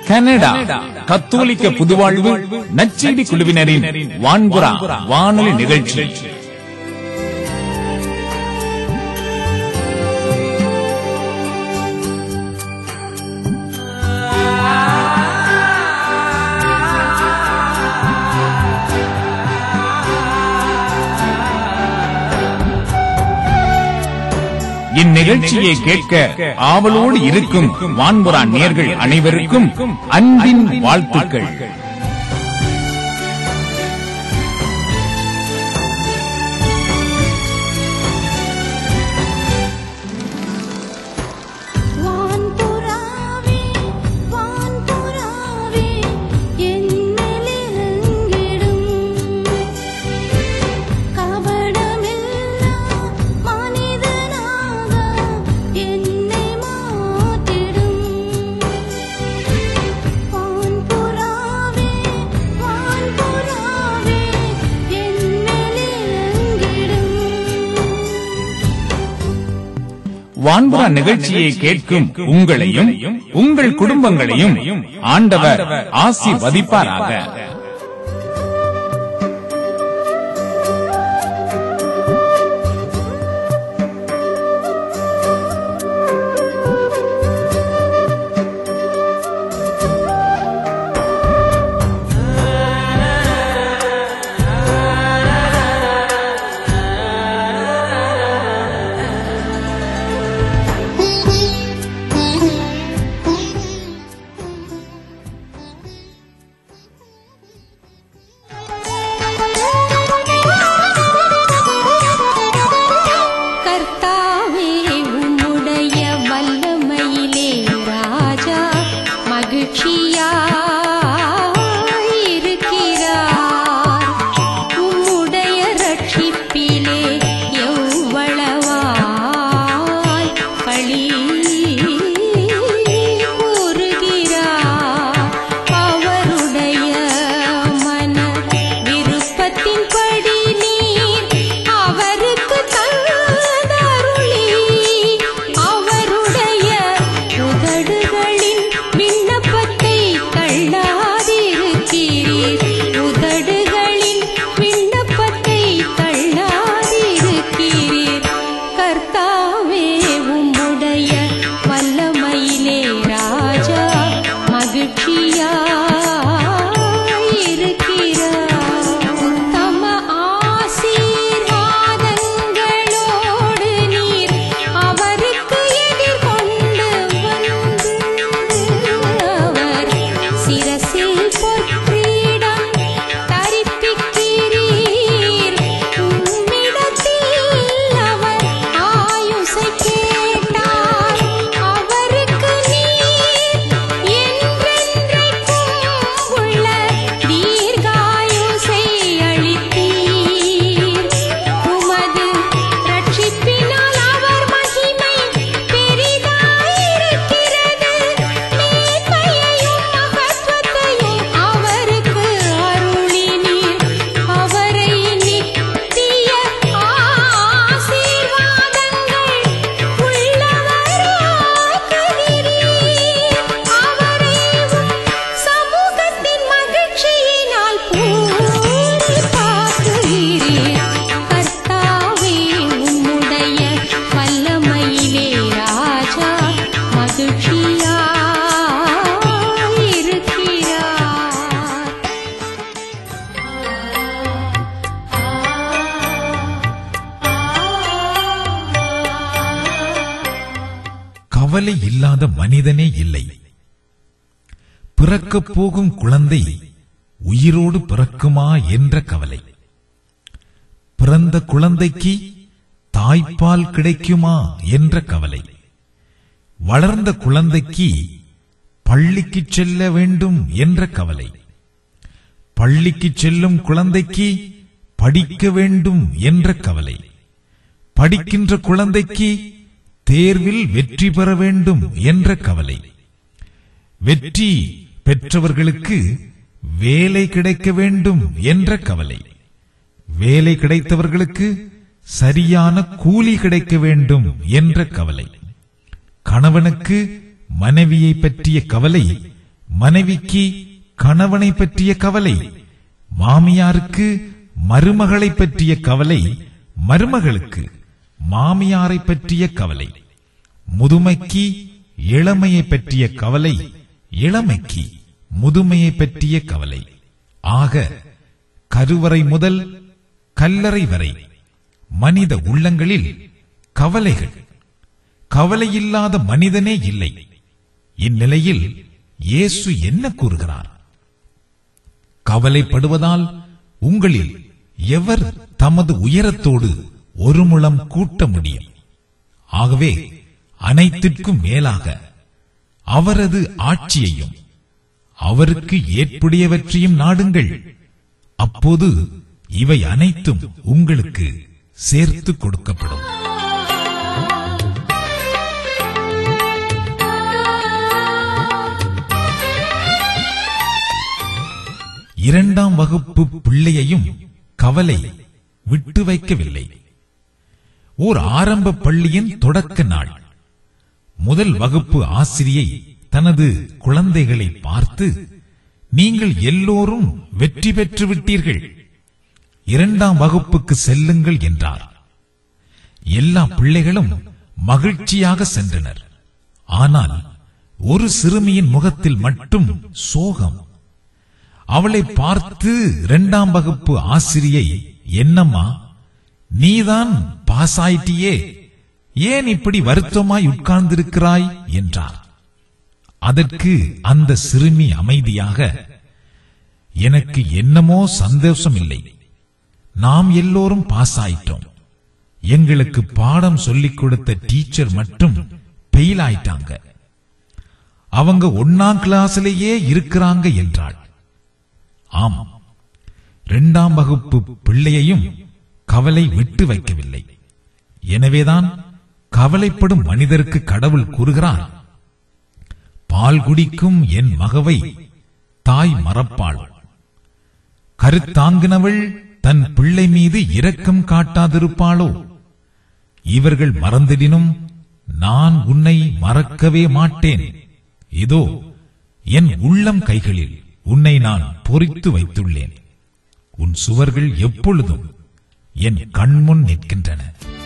Canada கத்தோலிக்க புதுவாழ்வு நச்செய்தி குழுவினரின் வான்புறா வானொலி நிகழ்ச்சி இந்நிகழ்ச்சியை கேட்க ஆவலோடு இருக்கும் வான்புறா நேர்கள் அனைவருக்கும் அன்பின் வாழ்த்துக்கள் வான்புறாவே வான்புறாவே என்னிலிருங்கிடும் கபடமில்லா மனிதனாக என்னை மாற்றிடும் வான்புறாவே வான்புறாவே என்னிலிருங்கிடும் வான்புறா நிகழ்ச்சியை கேட்கும் உங்களையும் உங்கள் குடும்பங்களையும் ஆண்டவர் ஆசிர்வதிப்பாராக கர்த்தாவே உம்முடைய வல்லமையிலே ராஜா மகிழ்ச்சியாயிருக்கிறார் உம்முடைய ரட்சிப்பிலே எவ்வளவாய் களி கூறுகிறார் அவருடைய மன விருப்பத்தின்படி நீர் அவருக்கு தந்தருளி அவருடைய உதடுகளின் விண்ணப்பத்தை தள்ளாதிருக்கிறீர் உதடுகளின் விண்ணப்பத்தை தள்ளாதிருக்கிறீர் கர்த்தாவே உம்முடைய வல்லமையிலே ராஜா மகிழ்ச்சியாயிருக்கிறார் தம ஆசீர்வாதங்களோடு நீர் அவருக்கு எதிர்கொண்டு வந்து அவர் சிரசில் பொற்கிரீடம் தரிப்பிக்கிறீர் உம்மிடத்தில் அவர் ஆயுசை கேட்டார் அவருக்கு நீர் என்றென்றைக்கும் உள்ள தீர்காயுசை அளித்தீர் உமது ரட்சிப்பினால் அவர் மகிமை பெரிதாயிருக்கிறது மேன்மையையும் மகத்துவத்தையும் அவருக்கு அருளினீர் அவரை நித்திய ஆசீர்வாதங்கள் உள்ளவராக்குகிறீர் அவரை உம் சமூகத்தின் மகிழ்ச்சியினால் பூரிப்பாக்குகிறீர் கர்த்தாவே உம்முடைய வல்லமையிலே ராஜா மகிழ்ச்சியாயிருக்கிறார் கவலை இல்லாத மனிதனே இல்லை பிறக்கப் போகும் குழந்தை உயிரோடு பிறக்குமா என்ற கவலை பிறந்த குழந்தைக்கு தாய்ப்பால் கிடைக்குமா என்ற கவலை வளர்ந்த குழந்தைக்கு பள்ளிக்கு செல்ல வேண்டும் என்ற கவலை பள்ளிக்கு செல்லும் குழந்தைக்கு படிக்க வேண்டும் என்ற கவலை படிக்கின்ற குழந்தைக்கு தேர்வில் வெற்றி பெற வேண்டும் என்ற கவலை வெற்றி பெற்றவர்களுக்கு வேலை கிடைக்க வேண்டும் என்ற கவலை வேலை கிடைத்தவர்களுக்கு சரியான கூலி கிடைக்க வேண்டும் என்ற கவலை கணவனுக்கு மனைவியை பற்றிய கவலை மனைவிக்கு கணவனை பற்றிய கவலை மாமியாருக்கு மருமகளை பற்றிய கவலை மருமகளுக்கு மாமியாரை பற்றிய கவலை முதுமைக்கு இளமையை பற்றிய கவலை இளமைக்கு முதுமையை பற்றிய கவலை ஆக கருவறை முதல் கல்லறை வரை மனித உள்ளங்களில் கவலைகள் கவலையில்லாத மனிதனே இல்லை இந்நிலையில் இயேசு என்ன கூறுகிறார் கவலைப்படுவதால் உங்களில் எவர் தமது உயரத்தோடு ஒரு முழம் கூட்ட முடியும் ஆகவே அனைத்திற்கும் மேலாக அவரது ஆட்சியையும் அவருக்கு ஏற்புடையவற்றையும் நாடுங்கள் அப்போது இவை அனைத்தும் உங்களுக்கு சேர்த்து கொடுக்கப்படும் இரண்டாம் வகுப்பு பிள்ளையையும் கவலை விட்டு வைக்கவில்லை ஓர் ஆரம்ப பள்ளியின் தொடக்க நாள் முதல் வகுப்பு ஆசிரியை தனது குழந்தைகளை பார்த்து நீங்கள் எல்லோரும் வெற்றி பெற்று விட்டீர்கள் இரண்டாம் வகுப்புக்கு செல்லுங்கள் என்றார் எல்லா பிள்ளைகளும் மகிழ்ச்சியாக சென்றனர் ஆனால் ஒரு சிறுமியின் முகத்தில் மட்டும் சோகம் அவளை பார்த்து இரண்டாம் வகுப்பு ஆசிரியை என்னம்மா நீதான் பாஸ் ஆயிட்டியே ஏன் இப்படி வருத்தமாய் உட்கார்ந்திருக்கிறாய் என்றார் அதற்கு அந்த சிறுமி அமைதியாக எனக்கு என்னமோ சந்தோஷம் இல்லை நாம் எல்லோரும் பாஸ் ஆயிட்டோம் எங்களுக்கு பாடம் சொல்லிக் கொடுத்த டீச்சர் மட்டும் பெயில் ஆயிட்டாங்க அவங்க ஒன்னாம் கிளாஸ்லேயே இருக்கிறாங்க என்றாள் ஆம் இரண்டாம் வகுப்பு பிள்ளையையும் கவலை விட்டு வைக்கவில்லை எனவேதான் கவலைப்படும் மனிதருக்கு கடவுள் கூறுகிறார் பால் குடிக்கும் என் மகவை தாய் மறப்பாள் கருத்தாங்கினவள் தன் பிள்ளை மீது இரக்கம் காட்டாதிருப்பாளோ இவர்கள் மறந்திடினும் நான் உன்னை மறக்கவே மாட்டேன் இதோ என் உள்ளம் கைகளில் உன்னை நான் பொறித்து வைத்துள்ளேன் உன் சுவர்கள் எப்பொழுதும் என் கண்முன் நிற்கின்றன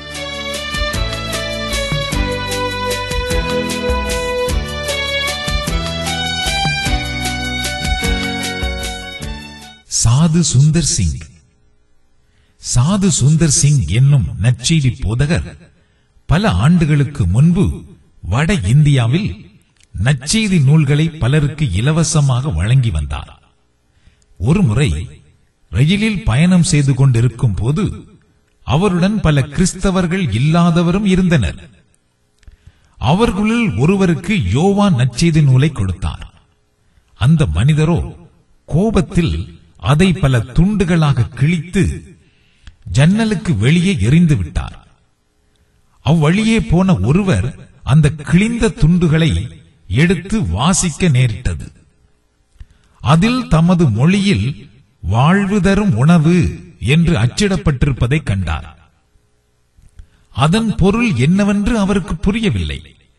சாது சுந்தர் சிங் சாது சுந்தர் சிங் என்னும் நற்செய்தி போதகர் பல ஆண்டுகளுக்கு முன்பு வட இந்தியாவில் நற்செய்தி நூல்களை பலருக்கு இலவசமாக வழங்கி வந்தார் ஒருமுறை ரயிலில் பயணம் செய்து கொண்டிருக்கும் போது அவருடன் பல கிறிஸ்தவர்கள் இல்லாதவரும் இருந்தனர் அவர்களுள் ஒருவருக்கு யோவா நற்செய்தி நூலை கொடுத்தார் அந்த மனிதரோ கோபத்தில் அதை பல துண்டுகளாக கிழித்து ஜன்னலுக்கு வெளியே எறிந்து விட்டார் அவ்வழியே போன ஒருவர் அந்த கிழிந்த துண்டுகளை எடுத்து வாசிக்க நேரிட்டது அதில் தமது மொழியில் வாழ்வு தரும் உணவு என்று அச்சிடப்பட்டிருப்பதை கண்டார் அதன் பொருள் என்னவென்று அவருக்கு புரியவில்லை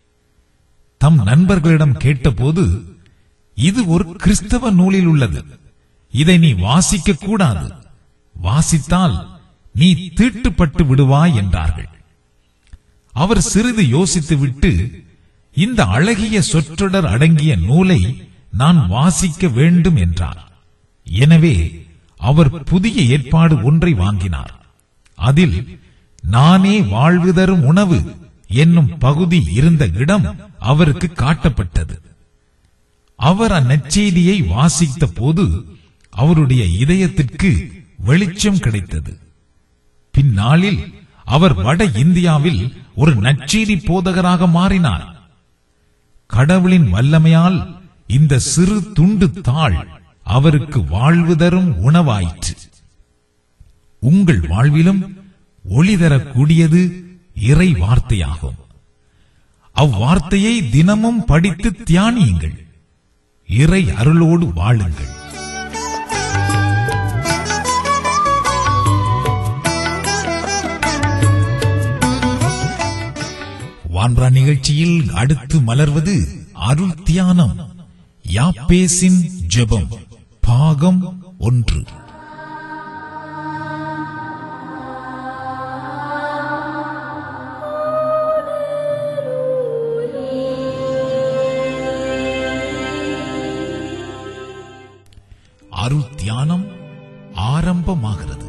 தம் நண்பர்களிடம் கேட்டபோது இது ஒரு கிறிஸ்தவ நூலில் உள்ளது இதை நீ வாசிக்க கூடாது வாசித்தால் நீ தீட்டுப்பட்டு விடுவாய் என்றார்கள் அவர் சிறிது யோசித்துவிட்டு இந்த அழகிய சொற்றொடர் அடங்கிய நூலை நான் வாசிக்க வேண்டும் என்றார் எனவே அவர் புதிய ஏற்பாடு ஒன்றை வாங்கினார் அதில் நானே வாழ்வு தரும் உணவு என்னும் பகுதி இருந்த இடம் அவருக்கு காட்டப்பட்டது அவர் அந்நற்செய்தியை வாசித்த போது அவருடைய இதயத்திற்கு வெளிச்சம் கிடைத்தது பின்னாளில் அவர் வட இந்தியாவில் ஒரு நற்செய்தி போதகராக மாறினார் கடவுளின் வல்லமையால் இந்த சிறு துண்டு தாள் அவருக்கு வாழ்வு தரும் உணவாயிற்று உங்கள் வாழ்விலும் ஒளி தரக்கூடியது இறை வார்த்தையாகும் அவ்வார்த்தையை தினமும் படித்து தியானியுங்கள் இறை அருளோடு வாழுங்கள் வான்பரா நிகழ்ச்சியில் அடுத்து மலர்வது அருள் தியானம் யாப்பேசின் ஜெபம் பாகம் ஒன்று அருள் தியானம் ஆரம்பமாகிறது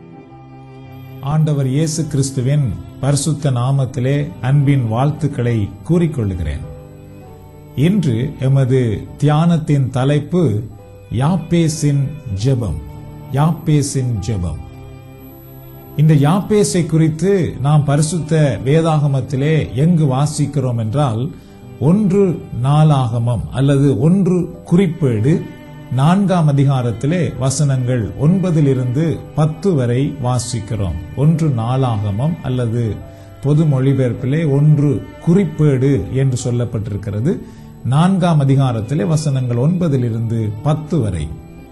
ஆண்டவர் இயேசு கிறிஸ்துவின் பரிசுத்த நாமத்திலே அன்பின் வாழ்த்துக்களை கூறிக்கொள்கிறேன் இன்று எமது தியானத்தின் தலைப்பு யாப்பேசின் ஜெபம் யாப்பேசின் ஜெபம் இந்த யாப்பேசை குறித்து நாம் பரிசுத்த வேதாகமத்திலே எங்கு வாசிக்கிறோம் என்றால் ஒன்று நாளாகமம் அல்லது ஒன்று குறிப்பேடு நான்காம் அதிகாரத்திலே வசனங்கள் ஒன்பதிலிருந்து பத்து வரை வாசிக்கிறோம் ஒன்று நாளாகமம் அல்லது பொது மொழிபெயர்ப்பிலே ஒன்று குறிப்பேடு என்று சொல்லப்பட்டிருக்கிறது நான்காம் அதிகாரத்திலே வசனங்கள் ஒன்பதிலிருந்து பத்து வரை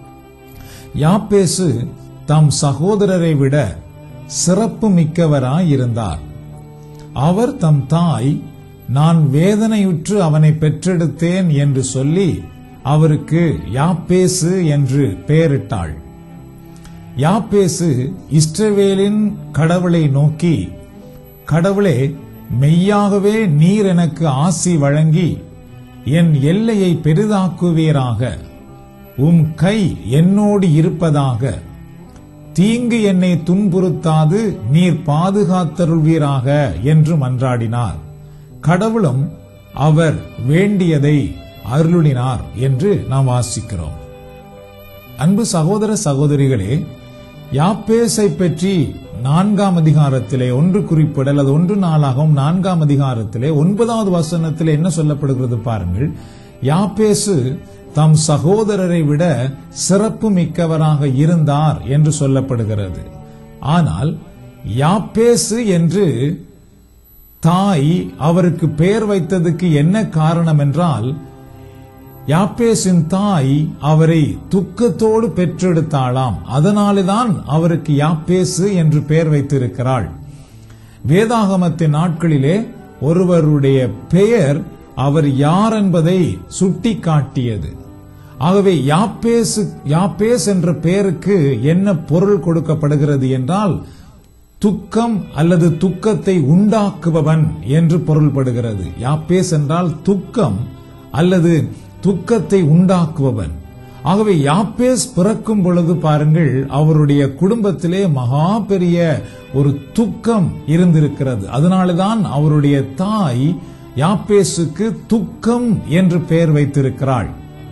யாப்பேசு தம் சகோதரரை விட சிறப்பு மிக்கவராயிருந்தார் அவர் தம் தாய் நான் வேதனையுற்று அவனை பெற்றெடுத்தேன் என்று சொல்லி அவருக்கு யாப்பேசு என்று பெயரிட்டாள் யாப்பேசு இஸ்ரவேலின் கடவுளை நோக்கி கடவுளே மெய்யாகவே நீர் எனக்கு ஆசி வழங்கி என் எல்லையை பெரிதாக்குவீராக உம் கை என்னோடு இருப்பதாக தீங்கு என்னை துன்புறுத்தாது நீர் பாதுகாத்தருள்வீராக என்று மன்றாடினார் கடவுளும் அவர் வேண்டியதை அருளினார் என்று நாம் வாசிக்கிறோம் அன்பு சகோதர சகோதரிகளே யாப்பேசை பற்றி நான்காம் அதிகாரத்திலே ஒன்று குறிப்பிட அல்லது ஒன்று நாளாகவும் நான்காம் அதிகாரத்திலே ஒன்பதாவது வசனத்திலே என்ன சொல்லப்படுகிறது பாருங்கள் யாப்பேசு தம் சகோதரரை விட சிறப்பு மிக்கவராக இருந்தார் என்று சொல்லப்படுகிறது ஆனால் யாப்பேசு என்று தாய் அவருக்கு பெயர் வைத்ததுக்கு என்ன காரணம் என்றால் யாப்பேசின் தாய் அவரை துக்கத்தோடு பெற்றெடுத்தாளாம் அதனாலேதான் அவருக்கு யாப்பேசு என்று பெயர் வைத்திருக்கிறாள் வேதாகமத்தின் நாட்களிலே ஒருவருடைய பெயர் அவர் யார் என்பதை சுட்டிக்காட்டியது ஆகவே யாப்பேசு யாப்பேஸ் என்ற பெயருக்கு என்ன பொருள் கொடுக்கப்படுகிறது என்றால் துக்கம் அல்லது துக்கத்தை உண்டாக்குபவன் என்று பொருள்படுகிறது யாப்பேஸ் என்றால் துக்கம் அல்லது துக்கத்தை உண்டாக்குபவன் ஆகவே யாப்பேஸ் பிறக்கும் பொழுது பாருங்கள் அவருடைய குடும்பத்திலே மகா பெரிய ஒரு துக்கம் இருந்திருக்கிறது அதனாலதான் அவருடைய தாய் யாப்பேசுக்கு துக்கம் என்று பெயர் வைத்திருக்கிறாள்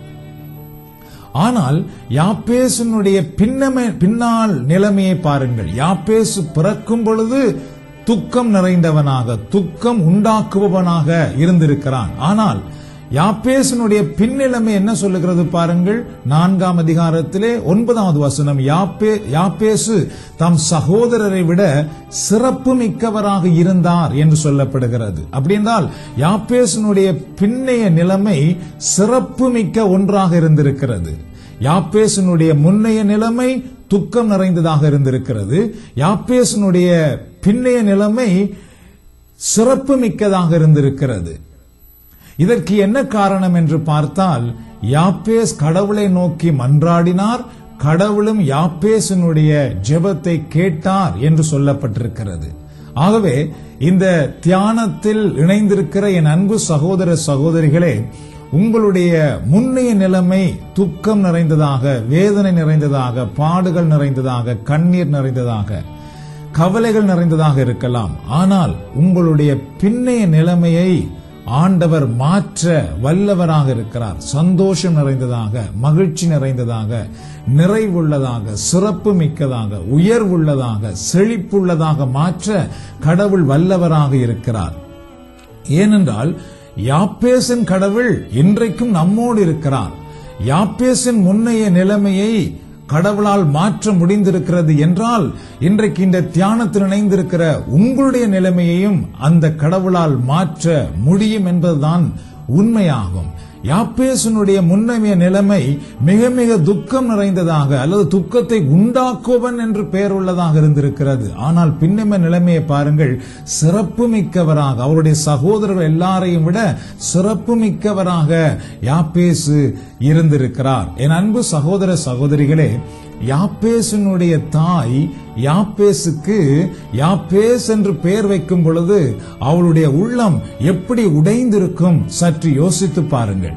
ஆனால் யாப்பேசனுடைய பின்னமே பின்னால் நிலைமையை பாருங்கள் யாப்பேசு பிறக்கும் பொழுது துக்கம் நிறைந்தவனாக துக்கம் உண்டாக்குபவனாக இருந்திருக்கிறான் ஆனால் யாப்பேசனுடைய பின்னிலைமை என்ன சொல்லுகிறது பாருங்கள் நான்காம் அதிகாரத்திலே ஒன்பதாவது வசனம் யாப்பே யாப்பேசு தம் சகோதரரை விட சிறப்பு மிக்கவராக இருந்தார் என்று சொல்லப்படுகிறது அப்படி என்றால் யாப்பேசனுடைய பின்னைய நிலைமை சிறப்பு மிக்க ஒன்றாக இருந்திருக்கிறது யாப்பேசனுடைய முன்னைய நிலைமை துக்கம் நிறைந்ததாக இருந்திருக்கிறது யாப்பேசனுடைய பின்னைய நிலைமை சிறப்பு மிக்கதாக இருந்திருக்கிறது இதற்கு என்ன காரணம் என்று பார்த்தால் யாப்பேஸ் கடவுளை நோக்கி மன்றாடினார் கடவுளும் யாப்பேசனுடைய ஜெபத்தை கேட்டார் என்று சொல்லப்பட்டிருக்கிறது ஆகவே இந்த தியானத்தில் இணைந்திருக்கிற என் அன்பு சகோதர சகோதரிகளே உங்களுடைய முன்னைய நிலைமை துக்கம் நிறைந்ததாக வேதனை நிறைந்ததாக பாடுகள் நிறைந்ததாக கண்ணீர் நிறைந்ததாக கவலைகள் நிறைந்ததாக இருக்கலாம் ஆனால் உங்களுடைய பின்னைய நிலைமையை ஆண்டவர் மாற்ற வல்லவராக இருக்கிறார் சந்தோஷம் நிறைந்ததாக மகிழ்ச்சி நிறைந்ததாக நிறைவுள்ளதாக சிறப்பு மிக்கதாக உயர்வுள்ளதாக செழிப்புள்ளதாக மாற்ற கடவுள் வல்லவராக இருக்கிறார் ஏனென்றால் யாப்பேசின் கடவுள் இன்றைக்கும் நம்மோடு இருக்கிறார் யாப்பேசின் முன்னைய நிலைமையை கடவுளால் மாற்ற முடிந்திருக்கிறது என்றால் இன்றைக்கு இந்த தியானத்தில் இணைந்திருக்கிற உங்களுடைய நிலைமையையும் அந்த கடவுளால் மாற்ற முடியும் என்பதுதான் உண்மையாகும் யாப்பேசனுடைய முன்னமைய நிலைமை மிக மிக துக்கம் நிறைந்ததாக அல்லது துக்கத்தை உண்டாக்குவன் என்று பெயர் உள்ளதாக இருந்திருக்கிறது ஆனால் பின்னம நிலைமையை பாருங்கள் சிறப்பு மிக்கவராக அவருடைய சகோதரர்கள் எல்லாரையும் விட சிறப்பு மிக்கவராக யாப்பேசு இருந்திருக்கிறார் என் அன்பு சகோதர சகோதரிகளே யாப்பேசனுடைய தாய் யாப்பேசுக்கு யாப்பேஸ் என்று பெயர் வைக்கும் பொழுது அவளுடைய உள்ளம் எப்படி உடைந்திருக்கும் சற்று யோசித்து பாருங்கள்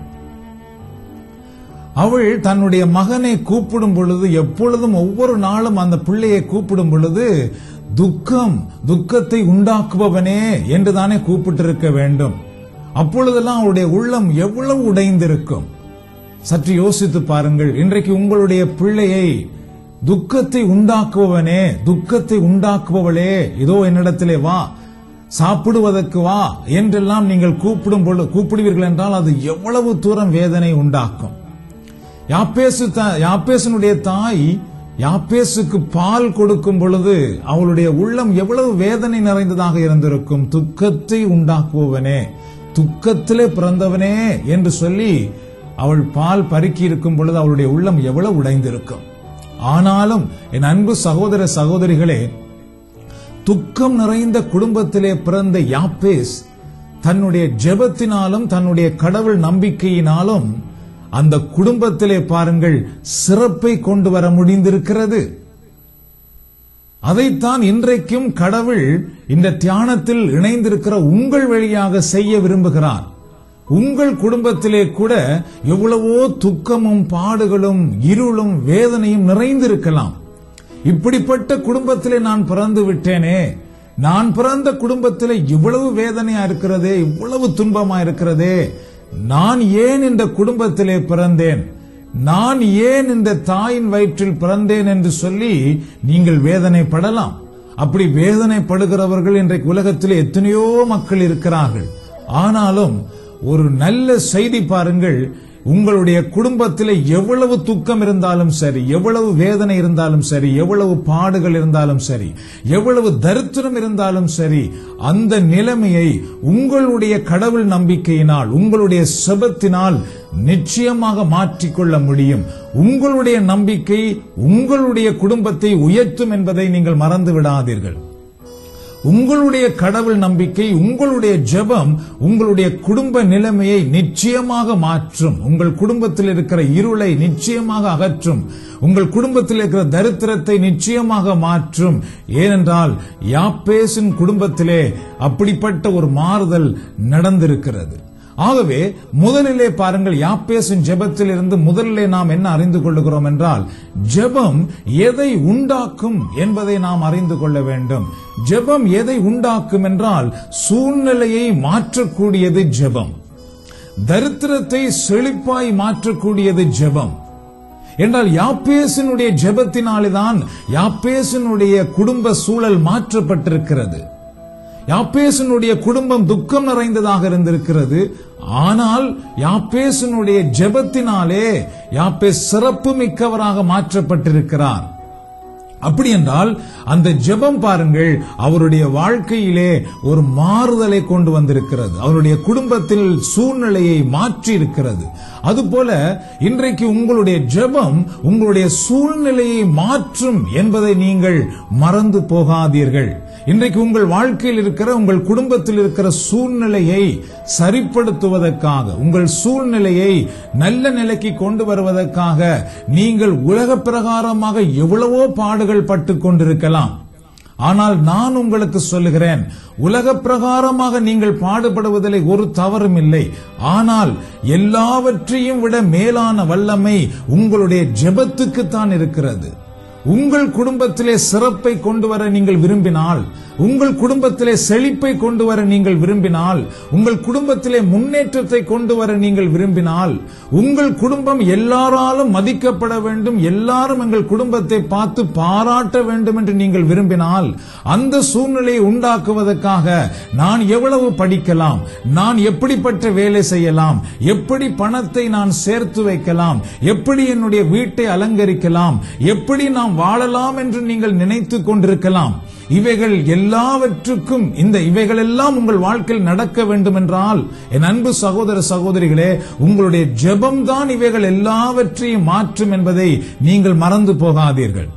அவள் தன்னுடைய மகனை கூப்பிடும் பொழுது எப்பொழுதும் ஒவ்வொரு நாளும் அந்த பிள்ளையை கூப்பிடும் பொழுது துக்கம் துக்கத்தை உண்டாக்குபவனே என்றுதானே கூப்பிட்டிருக்க வேண்டும் அப்பொழுதெல்லாம் அவருடைய உள்ளம் எவ்வளவு உடைந்திருக்கும் சற்று யோசித்து பாருங்கள் இன்றைக்கு உங்களுடைய பிள்ளையை துக்கத்தை உண்டாக்குபவனே துக்கத்தை உண்டாக்குபவளே இதோ என்னிடத்திலே வா சாப்பிடுவதற்கு வா என்றெல்லாம் நீங்கள் கூப்பிடும் பொழுது கூப்பிடுவீர்கள் என்றால் அது எவ்வளவு தூரம் வேதனை உண்டாக்கும் யாப்பேசு த- யாப்பேசனுடைய தாய் யாப்பேசுக்கு பால் கொடுக்கும் பொழுது அவளுடைய உள்ளம் எவ்வளவு வேதனை நிறைந்ததாக இருந்திருக்கும் துக்கத்தை உண்டாக்குபவனே துக்கத்திலே பிறந்தவனே என்று சொல்லி அவள் பால் பருக்கி இருக்கும் பொழுது அவளுடைய உள்ளம் எவ்வளவு உடைந்திருக்கும் ஆனாலும் என் அன்பு சகோதர சகோதரிகளே துக்கம் நிறைந்த குடும்பத்திலே பிறந்த யாப்பேஸ் தன்னுடைய ஜெபத்தினாலும் தன்னுடைய கடவுள் நம்பிக்கையினாலும் அந்த குடும்பத்திலே பாருங்கள் சிறப்பை கொண்டு வர முடிந்திருக்கிறது அதைத்தான் இன்றைக்கும் கடவுள் இந்த தியானத்தில் இணைந்திருக்கிற உங்கள் வழியாக செய்ய விரும்புகிறார் உங்கள் குடும்பத்திலே கூட எவ்வளவோ துக்கமும் பாடுகளும் இருளும் வேதனையும் நிறைந்திருக்கலாம் இப்படிப்பட்ட குடும்பத்திலே நான் பிறந்து விட்டேனே நான் பிறந்த குடும்பத்திலே இவ்வளவு வேதனையா இருக்கிறதே இவ்வளவு துன்பமா இருக்கிறதே நான் ஏன் இந்த குடும்பத்திலே பிறந்தேன் நான் ஏன் இந்த தாயின் வயிற்றில் பிறந்தேன் என்று சொல்லி நீங்கள் வேதனைப்படலாம் அப்படி வேதனைப்படுகிறவர்கள் இன்றைக்கு உலகத்தில் எத்தனையோ மக்கள் இருக்கிறார்கள் ஆனாலும் ஒரு நல்ல செய்தி பாருங்கள் உங்களுடைய குடும்பத்தில் எவ்வளவு துக்கம் இருந்தாலும் சரி எவ்வளவு வேதனை இருந்தாலும் சரி எவ்வளவு பாடுகள் இருந்தாலும் சரி எவ்வளவு தரித்திரம் இருந்தாலும் சரி அந்த நிலைமையை உங்களுடைய கடவுள் நம்பிக்கையினால் உங்களுடைய செபத்தினால் நிச்சயமாக மாற்றிக்கொள்ள முடியும் உங்களுடைய நம்பிக்கை உங்களுடைய குடும்பத்தை உயர்த்தும் என்பதை நீங்கள் மறந்து விடாதீர்கள் உங்களுடைய கடவுள் நம்பிக்கை உங்களுடைய ஜெபம் உங்களுடைய குடும்ப நிலைமையை நிச்சயமாக மாற்றும் உங்கள் குடும்பத்தில் இருக்கிற இருளை நிச்சயமாக அகற்றும் உங்கள் குடும்பத்தில் இருக்கிற தரித்திரத்தை நிச்சயமாக மாற்றும் ஏனென்றால் யாப்பேசின் குடும்பத்திலே அப்படிப்பட்ட ஒரு மாறுதல் நடந்திருக்கிறது ஆகவே முதலிலே பாருங்கள் யாப்பேசின் ஜெபத்தில் இருந்து முதலிலே நாம் என்ன அறிந்து கொள்ளுகிறோம் என்றால் ஜெபம் எதை உண்டாக்கும் என்பதை நாம் அறிந்து கொள்ள வேண்டும் ஜெபம் எதை உண்டாக்கும் என்றால் சூழ்நிலையை மாற்றக்கூடியது ஜெபம் தரித்திரத்தை செழிப்பாய் மாற்றக்கூடியது ஜெபம் என்றால் யாப்பேசினுடைய ஜெபத்தினால்தான் யாப்பேசினுடைய குடும்ப சூழல் மாற்றப்பட்டிருக்கிறது யாப்பேசனுடைய குடும்பம் துக்கம் நிறைந்ததாக இருந்திருக்கிறது ஆனால் யாப்பேசனுடைய ஜெபத்தினாலே யாப்பேஸ் சிறப்பு மிக்கவராக மாற்றப்பட்டிருக்கிறார் அப்படி என்றால் அந்த ஜெபம் பாருங்கள் அவருடைய வாழ்க்கையிலே ஒரு மாறுதலை கொண்டு வந்திருக்கிறது அவருடைய குடும்பத்தில் சூழ்நிலையை மாற்றி இருக்கிறது அதுபோல இன்றைக்கு உங்களுடைய ஜெபம் உங்களுடைய சூழ்நிலையை மாற்றும் என்பதை நீங்கள் மறந்து போகாதீர்கள் இன்றைக்கு உங்கள் வாழ்க்கையில் இருக்கிற உங்கள் குடும்பத்தில் இருக்கிற சூழ்நிலையை சரிப்படுத்துவதற்காக உங்கள் சூழ்நிலையை நல்ல நிலைக்கு கொண்டு வருவதற்காக நீங்கள் உலக பிரகாரமாக எவ்வளவோ பாடுகள் பட்டுக் கொண்டிருக்கலாம் ஆனால் நான் உங்களுக்கு சொல்லுகிறேன் உலக பிரகாரமாக நீங்கள் பாடுபடுவதில் ஒரு தவறும் இல்லை ஆனால் எல்லாவற்றையும் விட மேலான வல்லமை உங்களுடைய ஜெபத்துக்குத்தான் இருக்கிறது உங்கள் குடும்பத்திலே சிறப்பை கொண்டு வர நீங்கள் விரும்பினால் உங்கள் குடும்பத்திலே செழிப்பை கொண்டு வர நீங்கள் விரும்பினால் உங்கள் குடும்பத்திலே முன்னேற்றத்தை கொண்டு வர நீங்கள் விரும்பினால் உங்கள் குடும்பம் எல்லாராலும் மதிக்கப்பட வேண்டும் எல்லாரும் எங்கள் குடும்பத்தை பார்த்து பாராட்ட வேண்டும் என்று நீங்கள் விரும்பினால் அந்த சூழ்நிலையை உண்டாக்குவதற்காக நான் எவ்வளவு படிக்கலாம் நான் எப்படிப்பட்ட வேலை செய்யலாம் எப்படி பணத்தை நான் சேர்த்து வைக்கலாம் எப்படி என்னுடைய வீட்டை அலங்கரிக்கலாம் எப்படி நாம் வாழலாம் என்று நீங்கள் நினைத்துக் கொண்டிருக்கலாம் இவைகள் எல்லாவற்றுக்கும் இந்த இவைகள் எல்லாம் உங்கள் வாழ்க்கையில் நடக்க வேண்டும் என்றால் என் அன்பு சகோதர சகோதரிகளே உங்களுடைய ஜெபம்தான் இவைகள் எல்லாவற்றையும் மாற்றும் என்பதை நீங்கள் மறந்து போகாதீர்கள்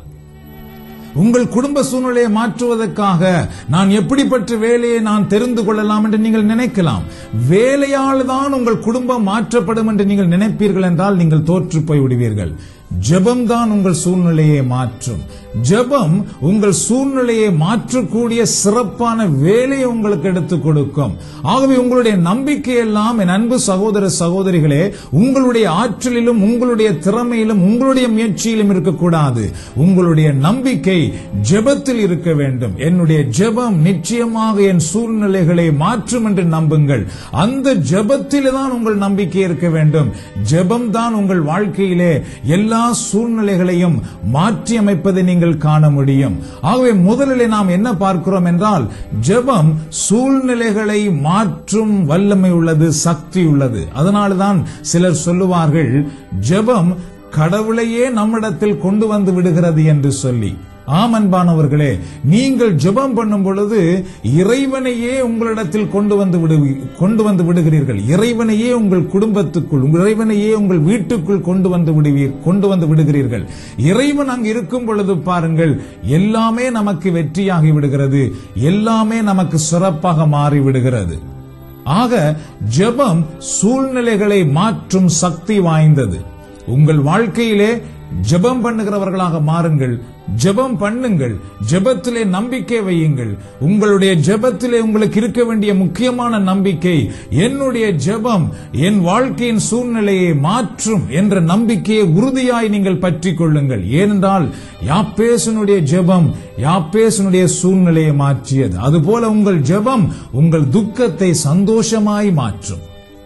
உங்கள் குடும்ப சூழ்நிலையை மாற்றுவதற்காக நான் எப்படிப்பட்ட வேலையை நான் தெரிந்து கொள்ளலாம் என்று நீங்கள் நினைக்கலாம் வேலையால் தான் உங்கள் குடும்பம் மாற்றப்படும் என்று நீங்கள் நினைப்பீர்கள் என்றால் நீங்கள் தோற்று போய் விடுவீர்கள் ஜெபம் தான் உங்கள் சூழ்நிலையை மாற்றும் ஜெபம் உங்கள் சூழ்நிலையை மாற்றக்கூடிய சிறப்பான வேலையை உங்களுக்கு எடுத்துக் கொடுக்கும் ஆகவே உங்களுடைய நம்பிக்கை எல்லாம் என் அன்பு சகோதர சகோதரிகளே உங்களுடைய ஆற்றலிலும் உங்களுடைய திறமையிலும் உங்களுடைய முயற்சியிலும் இருக்கக்கூடாது உங்களுடைய நம்பிக்கை ஜெபத்தில் இருக்க வேண்டும் என்னுடைய ஜெபம் நிச்சயமாக என் சூழ்நிலைகளை மாற்றும் என்று நம்புங்கள் அந்த ஜெபத்திலே தான் உங்கள் நம்பிக்கை இருக்க வேண்டும் ஜெபம் தான் உங்கள் வாழ்க்கையிலே எல்லா சூழ்நிலைகளையும் மாற்றி அமைப்பதை நீங்கள் காண முடியும் ஆகவே முதலிலே நாம் என்ன பார்க்கிறோம் என்றால் ஜெபம் சூழ்நிலைகளை மாற்றும் வல்லமை உள்ளது சக்தி உள்ளது அதனால்தான் சிலர் சொல்லுவார்கள் ஜெபம் கடவுளையே நம்மிடத்தில் கொண்டு வந்து விடுகிறது என்று சொல்லி ஆம் அன்பானவர்களே நீங்கள் ஜெபம் பண்ணும் பொழுது இறைவனையே உங்களிடத்தில் கொண்டு வந்து விடு கொண்டு வந்து விடுகிறீர்கள் இறைவனையே உங்கள் குடும்பத்துக்குள் உங்கள் இறைவனையே உங்கள் வீட்டுக்குள் கொண்டு வந்து விடுவீர் கொண்டு வந்து விடுகிறீர்கள் இறைவன் அங்கு இருக்கும் பொழுது பாருங்கள் எல்லாமே நமக்கு வெற்றியாகி விடுகிறது எல்லாமே நமக்கு சிறப்பாக மாறி விடுகிறது ஆக ஜெபம் சூழ்நிலைகளை மாற்றும் சக்தி வாய்ந்தது உங்கள் வாழ்க்கையிலே ஜெபம் பண்ணுகிறவர்களாக மாறுங்கள் ஜெபம் பண்ணுங்கள் ஜெபத்திலே நம்பிக்கை வையுங்கள் உங்களுடைய ஜெபத்திலே உங்களுக்கு இருக்க வேண்டிய முக்கியமான நம்பிக்கை என்னுடைய ஜெபம் என் வாழ்க்கையின் சூழ்நிலையை மாற்றும் என்ற நம்பிக்கையை உறுதியாய் நீங்கள் பற்றிக் கொள்ளுங்கள் ஏனென்றால் யாப்பேசனுடைய ஜெபம் யாப்பேசனுடைய சூழ்நிலையை மாற்றியது அதுபோல உங்கள் ஜெபம் உங்கள் துக்கத்தை சந்தோஷமாய் மாற்றும்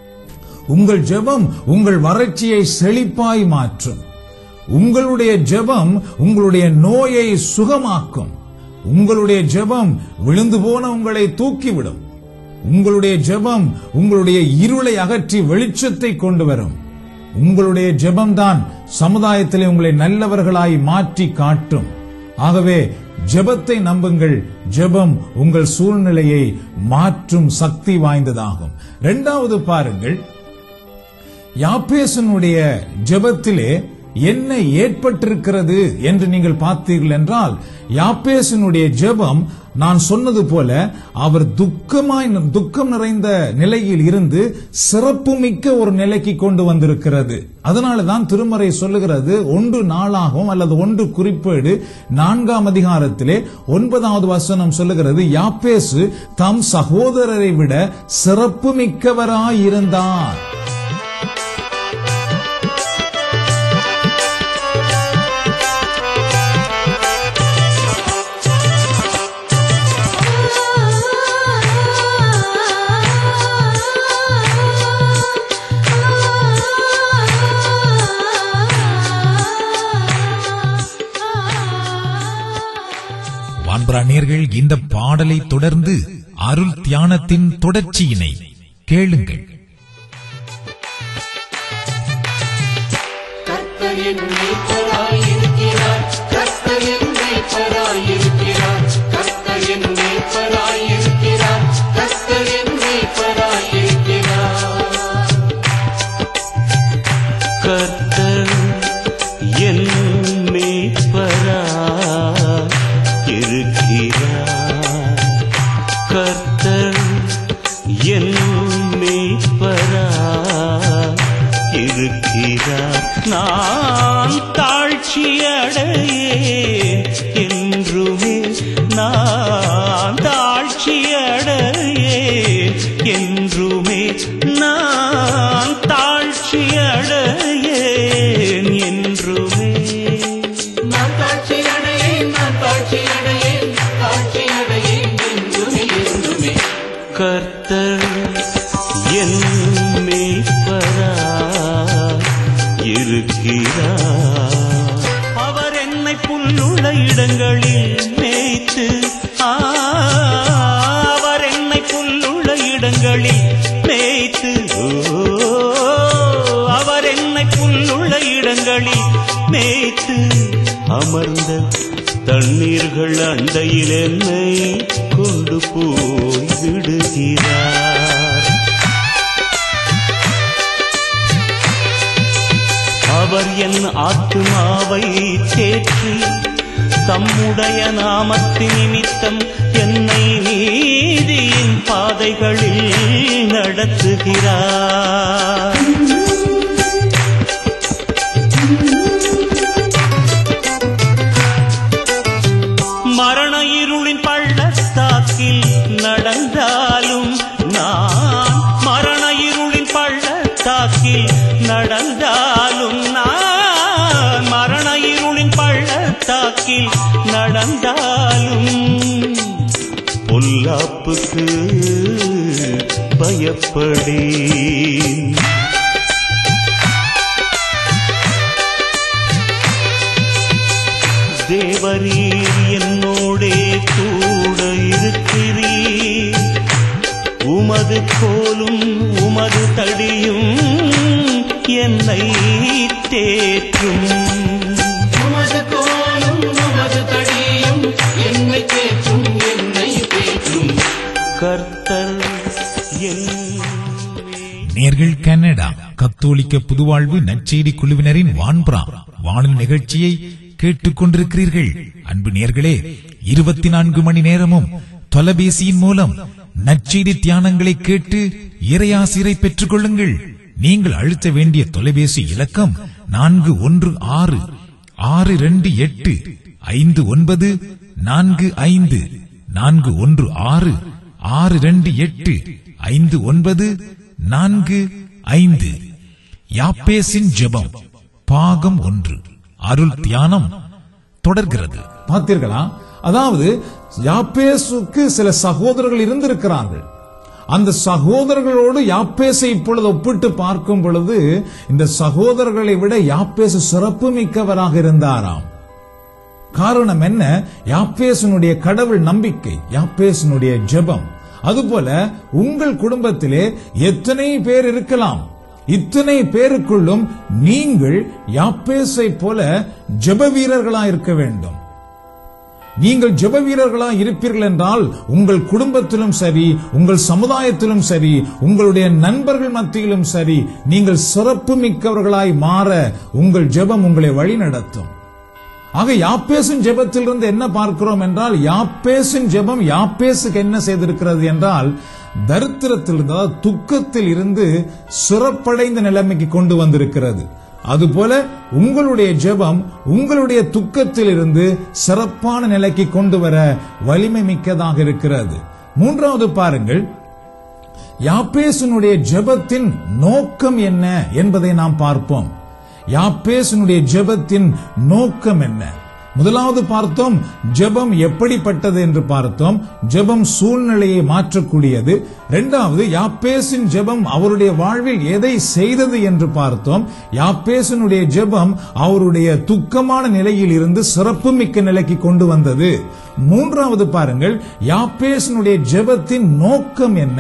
உங்கள் ஜெபம் உங்கள் வறட்சியை செழிப்பாய் மாற்றும் உங்களுடைய ஜெபம் உங்களுடைய நோயை சுகமாக்கும் உங்களுடைய ஜெபம் விழுந்து போன உங்களை தூக்கிவிடும் உங்களுடைய ஜெபம் உங்களுடைய இருளை அகற்றி வெளிச்சத்தை கொண்டு வரும் உங்களுடைய ஜெபம்தான் சமுதாயத்திலே உங்களை நல்லவர்களாய் மாற்றி காட்டும் ஆகவே ஜெபத்தை நம்புங்கள் ஜெபம் உங்கள் சூழ்நிலையை மாற்றும் சக்தி வாய்ந்ததாகும் இரண்டாவது பாருங்கள் யாப்பேசனுடைய ஜெபத்திலே என்ன ஏற்பட்டிருக்கிறது என்று நீங்கள் பார்த்தீர்கள் என்றால் யாப்பேசனுடைய ஜெபம் நான் சொன்னது போல அவர் துக்கமாய் துக்கம் நிறைந்த நிலையில் இருந்து சிறப்புமிக்க ஒரு நிலைக்கு கொண்டு வந்திருக்கிறது அதனாலதான் திருமறை சொல்லுகிறது ஒன்று நாளாகவும் அல்லது ஒன்று குறிப்பேடு நான்காம் அதிகாரத்திலே ஒன்பதாவது வசனம் சொல்லுகிறது யாப்பேசு தம் சகோதரரை விட சிறப்புமிக்கவராயிருந்தார் வான்பராணியர்கள் இந்த பாடலை தொடர்ந்து அருள் தியானத்தின் தொடர்ச்சியினை கேளுங்கள் கர்த்தர் என் மேய்ப்பராயிருக்கிறார் கர்த்தர் என் மேய்ப்பராயிருக்கிறார் கர்த்தர் என் மேய்ப்பராயிருக்கிறார் கர்த்தர் என் மேய்ப்பராயிருக்கிறார் கர்த்தர் என் மேய்ப்பராய் இருக்கிறார் கர்த்தர் என் மேய்ப்பராய் இருக்கிறார் நான் தாழ்ச்சியடையேன் என்றுமே நான் தாழ்ச்சியடையேன் என்றுமே நான் தாழ்ச்சியடையேன் என்றுமே நான் தாட்சி அடையேன் நான் தாட்சி அடையேன் தாட்சி அடையேன் என்றுமே என்றுமே கர்த்தர் என் மேய்ப்பராய் இருக்கிறார் அவர் என்னை புல்லுள்ள இடங்களில் மேய்த்து ஆ, அவர் என்னை புல்லுள்ள இடங்களில் மேய்த்து ஓ, அவர் என்னை புல்லுள்ள இடங்களில் மேய்த்து அமர்ந்த அந்த தண்ணீர்கள் அண்டையில் என்னை கொண்டு போய் விடுகிறார் அவர் என் ஆத்துமாவை தேற்றி தம்முடைய நாமத்தின் நிமித்தம் என்னை நீதியின் பாதைகளில் நடத்துகிறார் மரண இருளின் பள்ளத்தாக்கில் நடந்தாலும் நான் மரண இருளின் பள்ளத்தாக்கில் நடந்தாலும் நான் மரண இருளின் பள்ளத்தாக்கில் நடந்தாலும் பொல்லாப்புக்கு பயப்படேன் தேவரீர் என்னோடே கூட இருக்கிறீர் உமது கோலும் உமது தடியும் என்னை தேற்றும் உமது கோலும் உமது தடியும் என்னை தேற்றும் என்னை தேற்றும் கர்த்தர் என் நேர்கள் கனடா கத்தோலிக்க புதுவாழ்வு நற்செய்தி குழுவினரின் வான்புறா வானொலி நிகழ்ச்சியை கேட்டுக் கொண்டிருக்கிறீர்கள் அன்பு நேர்களே இருபத்தி நான்கு மணி நேரமும் தொலைபேசியின் மூலம் நற்செய்தி தியானங்களை கேட்டு இறையாசிரை பெற்றுக் கொள்ளுங்கள் நீங்கள் அழுத்த வேண்டிய தொலைபேசி இலக்கம் நான்கு ஒன்று ஆறு ஆறு இரண்டு எட்டு ஐந்து ஒன்பது நான்கு ஐந்து நான்கு ஒன்று ஆறு ஆறு இரண்டு எட்டு ஐந்து ஒன்பது நான்கு ஐந்து யாப்பேசின் ஜெபம் பாகம் ஒன்று அருள் தியானம் தொடர்கிறது பார்த்தீர்களா அதாவது யாப்பேசுக்கு சில சகோதரர்கள் இருந்திருக்கிறார்கள் அந்த சகோதரர்களோடு யாப்பேசை இப்பொழுது ஒப்பிட்டு பார்க்கும் பொழுது இந்த சகோதரர்களை விட யாப்பேசு சிறப்பு மிக்கவராக இருந்தாராம் காரணம் என்ன யாப்பேசனுடைய கடவுள் நம்பிக்கை யாப்பேசனுடைய ஜெபம் அதுபோல உங்கள் குடும்பத்திலே எத்தனை பேர் இருக்கலாம் இத்தனை பேருக்குள்ளும் நீங்கள் யாப்பேசை போல ஜெப வீரர்களா இருக்க வேண்டும் நீங்கள் ஜெப வீரர்களா இருப்பீர்கள் என்றால் உங்கள் குடும்பத்திலும் சரி உங்கள் சமுதாயத்திலும் சரி உங்களுடைய நண்பர்கள் மத்தியிலும் சரி நீங்கள் சிறப்பு மிக்கவர்களாய் மாற உங்கள் ஜெபம் உங்களை வழி நடத்தும் ஆக யாப்பேசின் ஜெபத்திலிருந்து என்ன பார்க்கிறோம் என்றால் யாப்பேசின் ஜெபம் யாப்பேசுக்கு என்ன செய்திருக்கிறது என்றால் தரித்திரத்தில் இருந்து அதாவது துக்கத்தில் இருந்து சிறப்படைந்த நிலைமைக்கு கொண்டு வந்திருக்கிறது அதுபோல உங்களுடைய ஜெபம் உங்களுடைய துக்கத்தில் இருந்து சிறப்பான நிலைக்கு கொண்டு வர வலிமை மிக்கதாக இருக்கிறது மூன்றாவது பாருங்கள் யாப்பேசனுடைய ஜெபத்தின் நோக்கம் என்ன என்பதை நாம் பார்ப்போம் யாப்பேசனுடைய ஜெபத்தின் நோக்கம் என்ன முதலாவது பார்த்தோம் ஜெபம் எப்படிப்பட்டது என்று பார்த்தோம் ஜெபம் சூழ்நிலையை மாற்றக்கூடியது இரண்டாவது யாப்பேசின் ஜெபம் அவருடைய வாழ்வில் எதை செய்தது என்று பார்த்தோம் யாப்பேசனுடைய ஜெபம் அவருடைய துக்கமான நிலையில் இருந்து சிறப்புமிக்க நிலைக்கு கொண்டு வந்தது மூன்றாவது பாருங்கள் யாப்பேசனுடைய ஜெபத்தின் நோக்கம் என்ன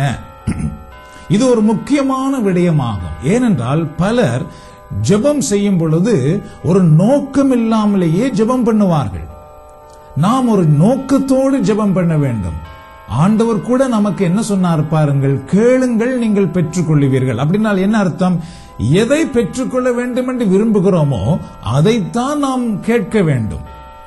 இது ஒரு முக்கியமான விடயமாகும் ஏனென்றால் பலர் ஜெபம் செய்யும் பொழுது ஒரு நோக்கம் இல்லாமலேயே ஜெபம் பண்ணுவார்கள் நாம் ஒரு நோக்கத்தோடு ஜெபம் பண்ண வேண்டும் ஆண்டவர் கூட நமக்கு என்ன சொன்னார் பாருங்கள் கேளுங்கள் நீங்கள் பெற்றுக்கொள்ளுவீர்கள் அப்படின்னால் என்ன அர்த்தம் எதை பெற்றுக்கொள்ள வேண்டும் என்று விரும்புகிறோமோ அதைத்தான் நாம் கேட்க வேண்டும்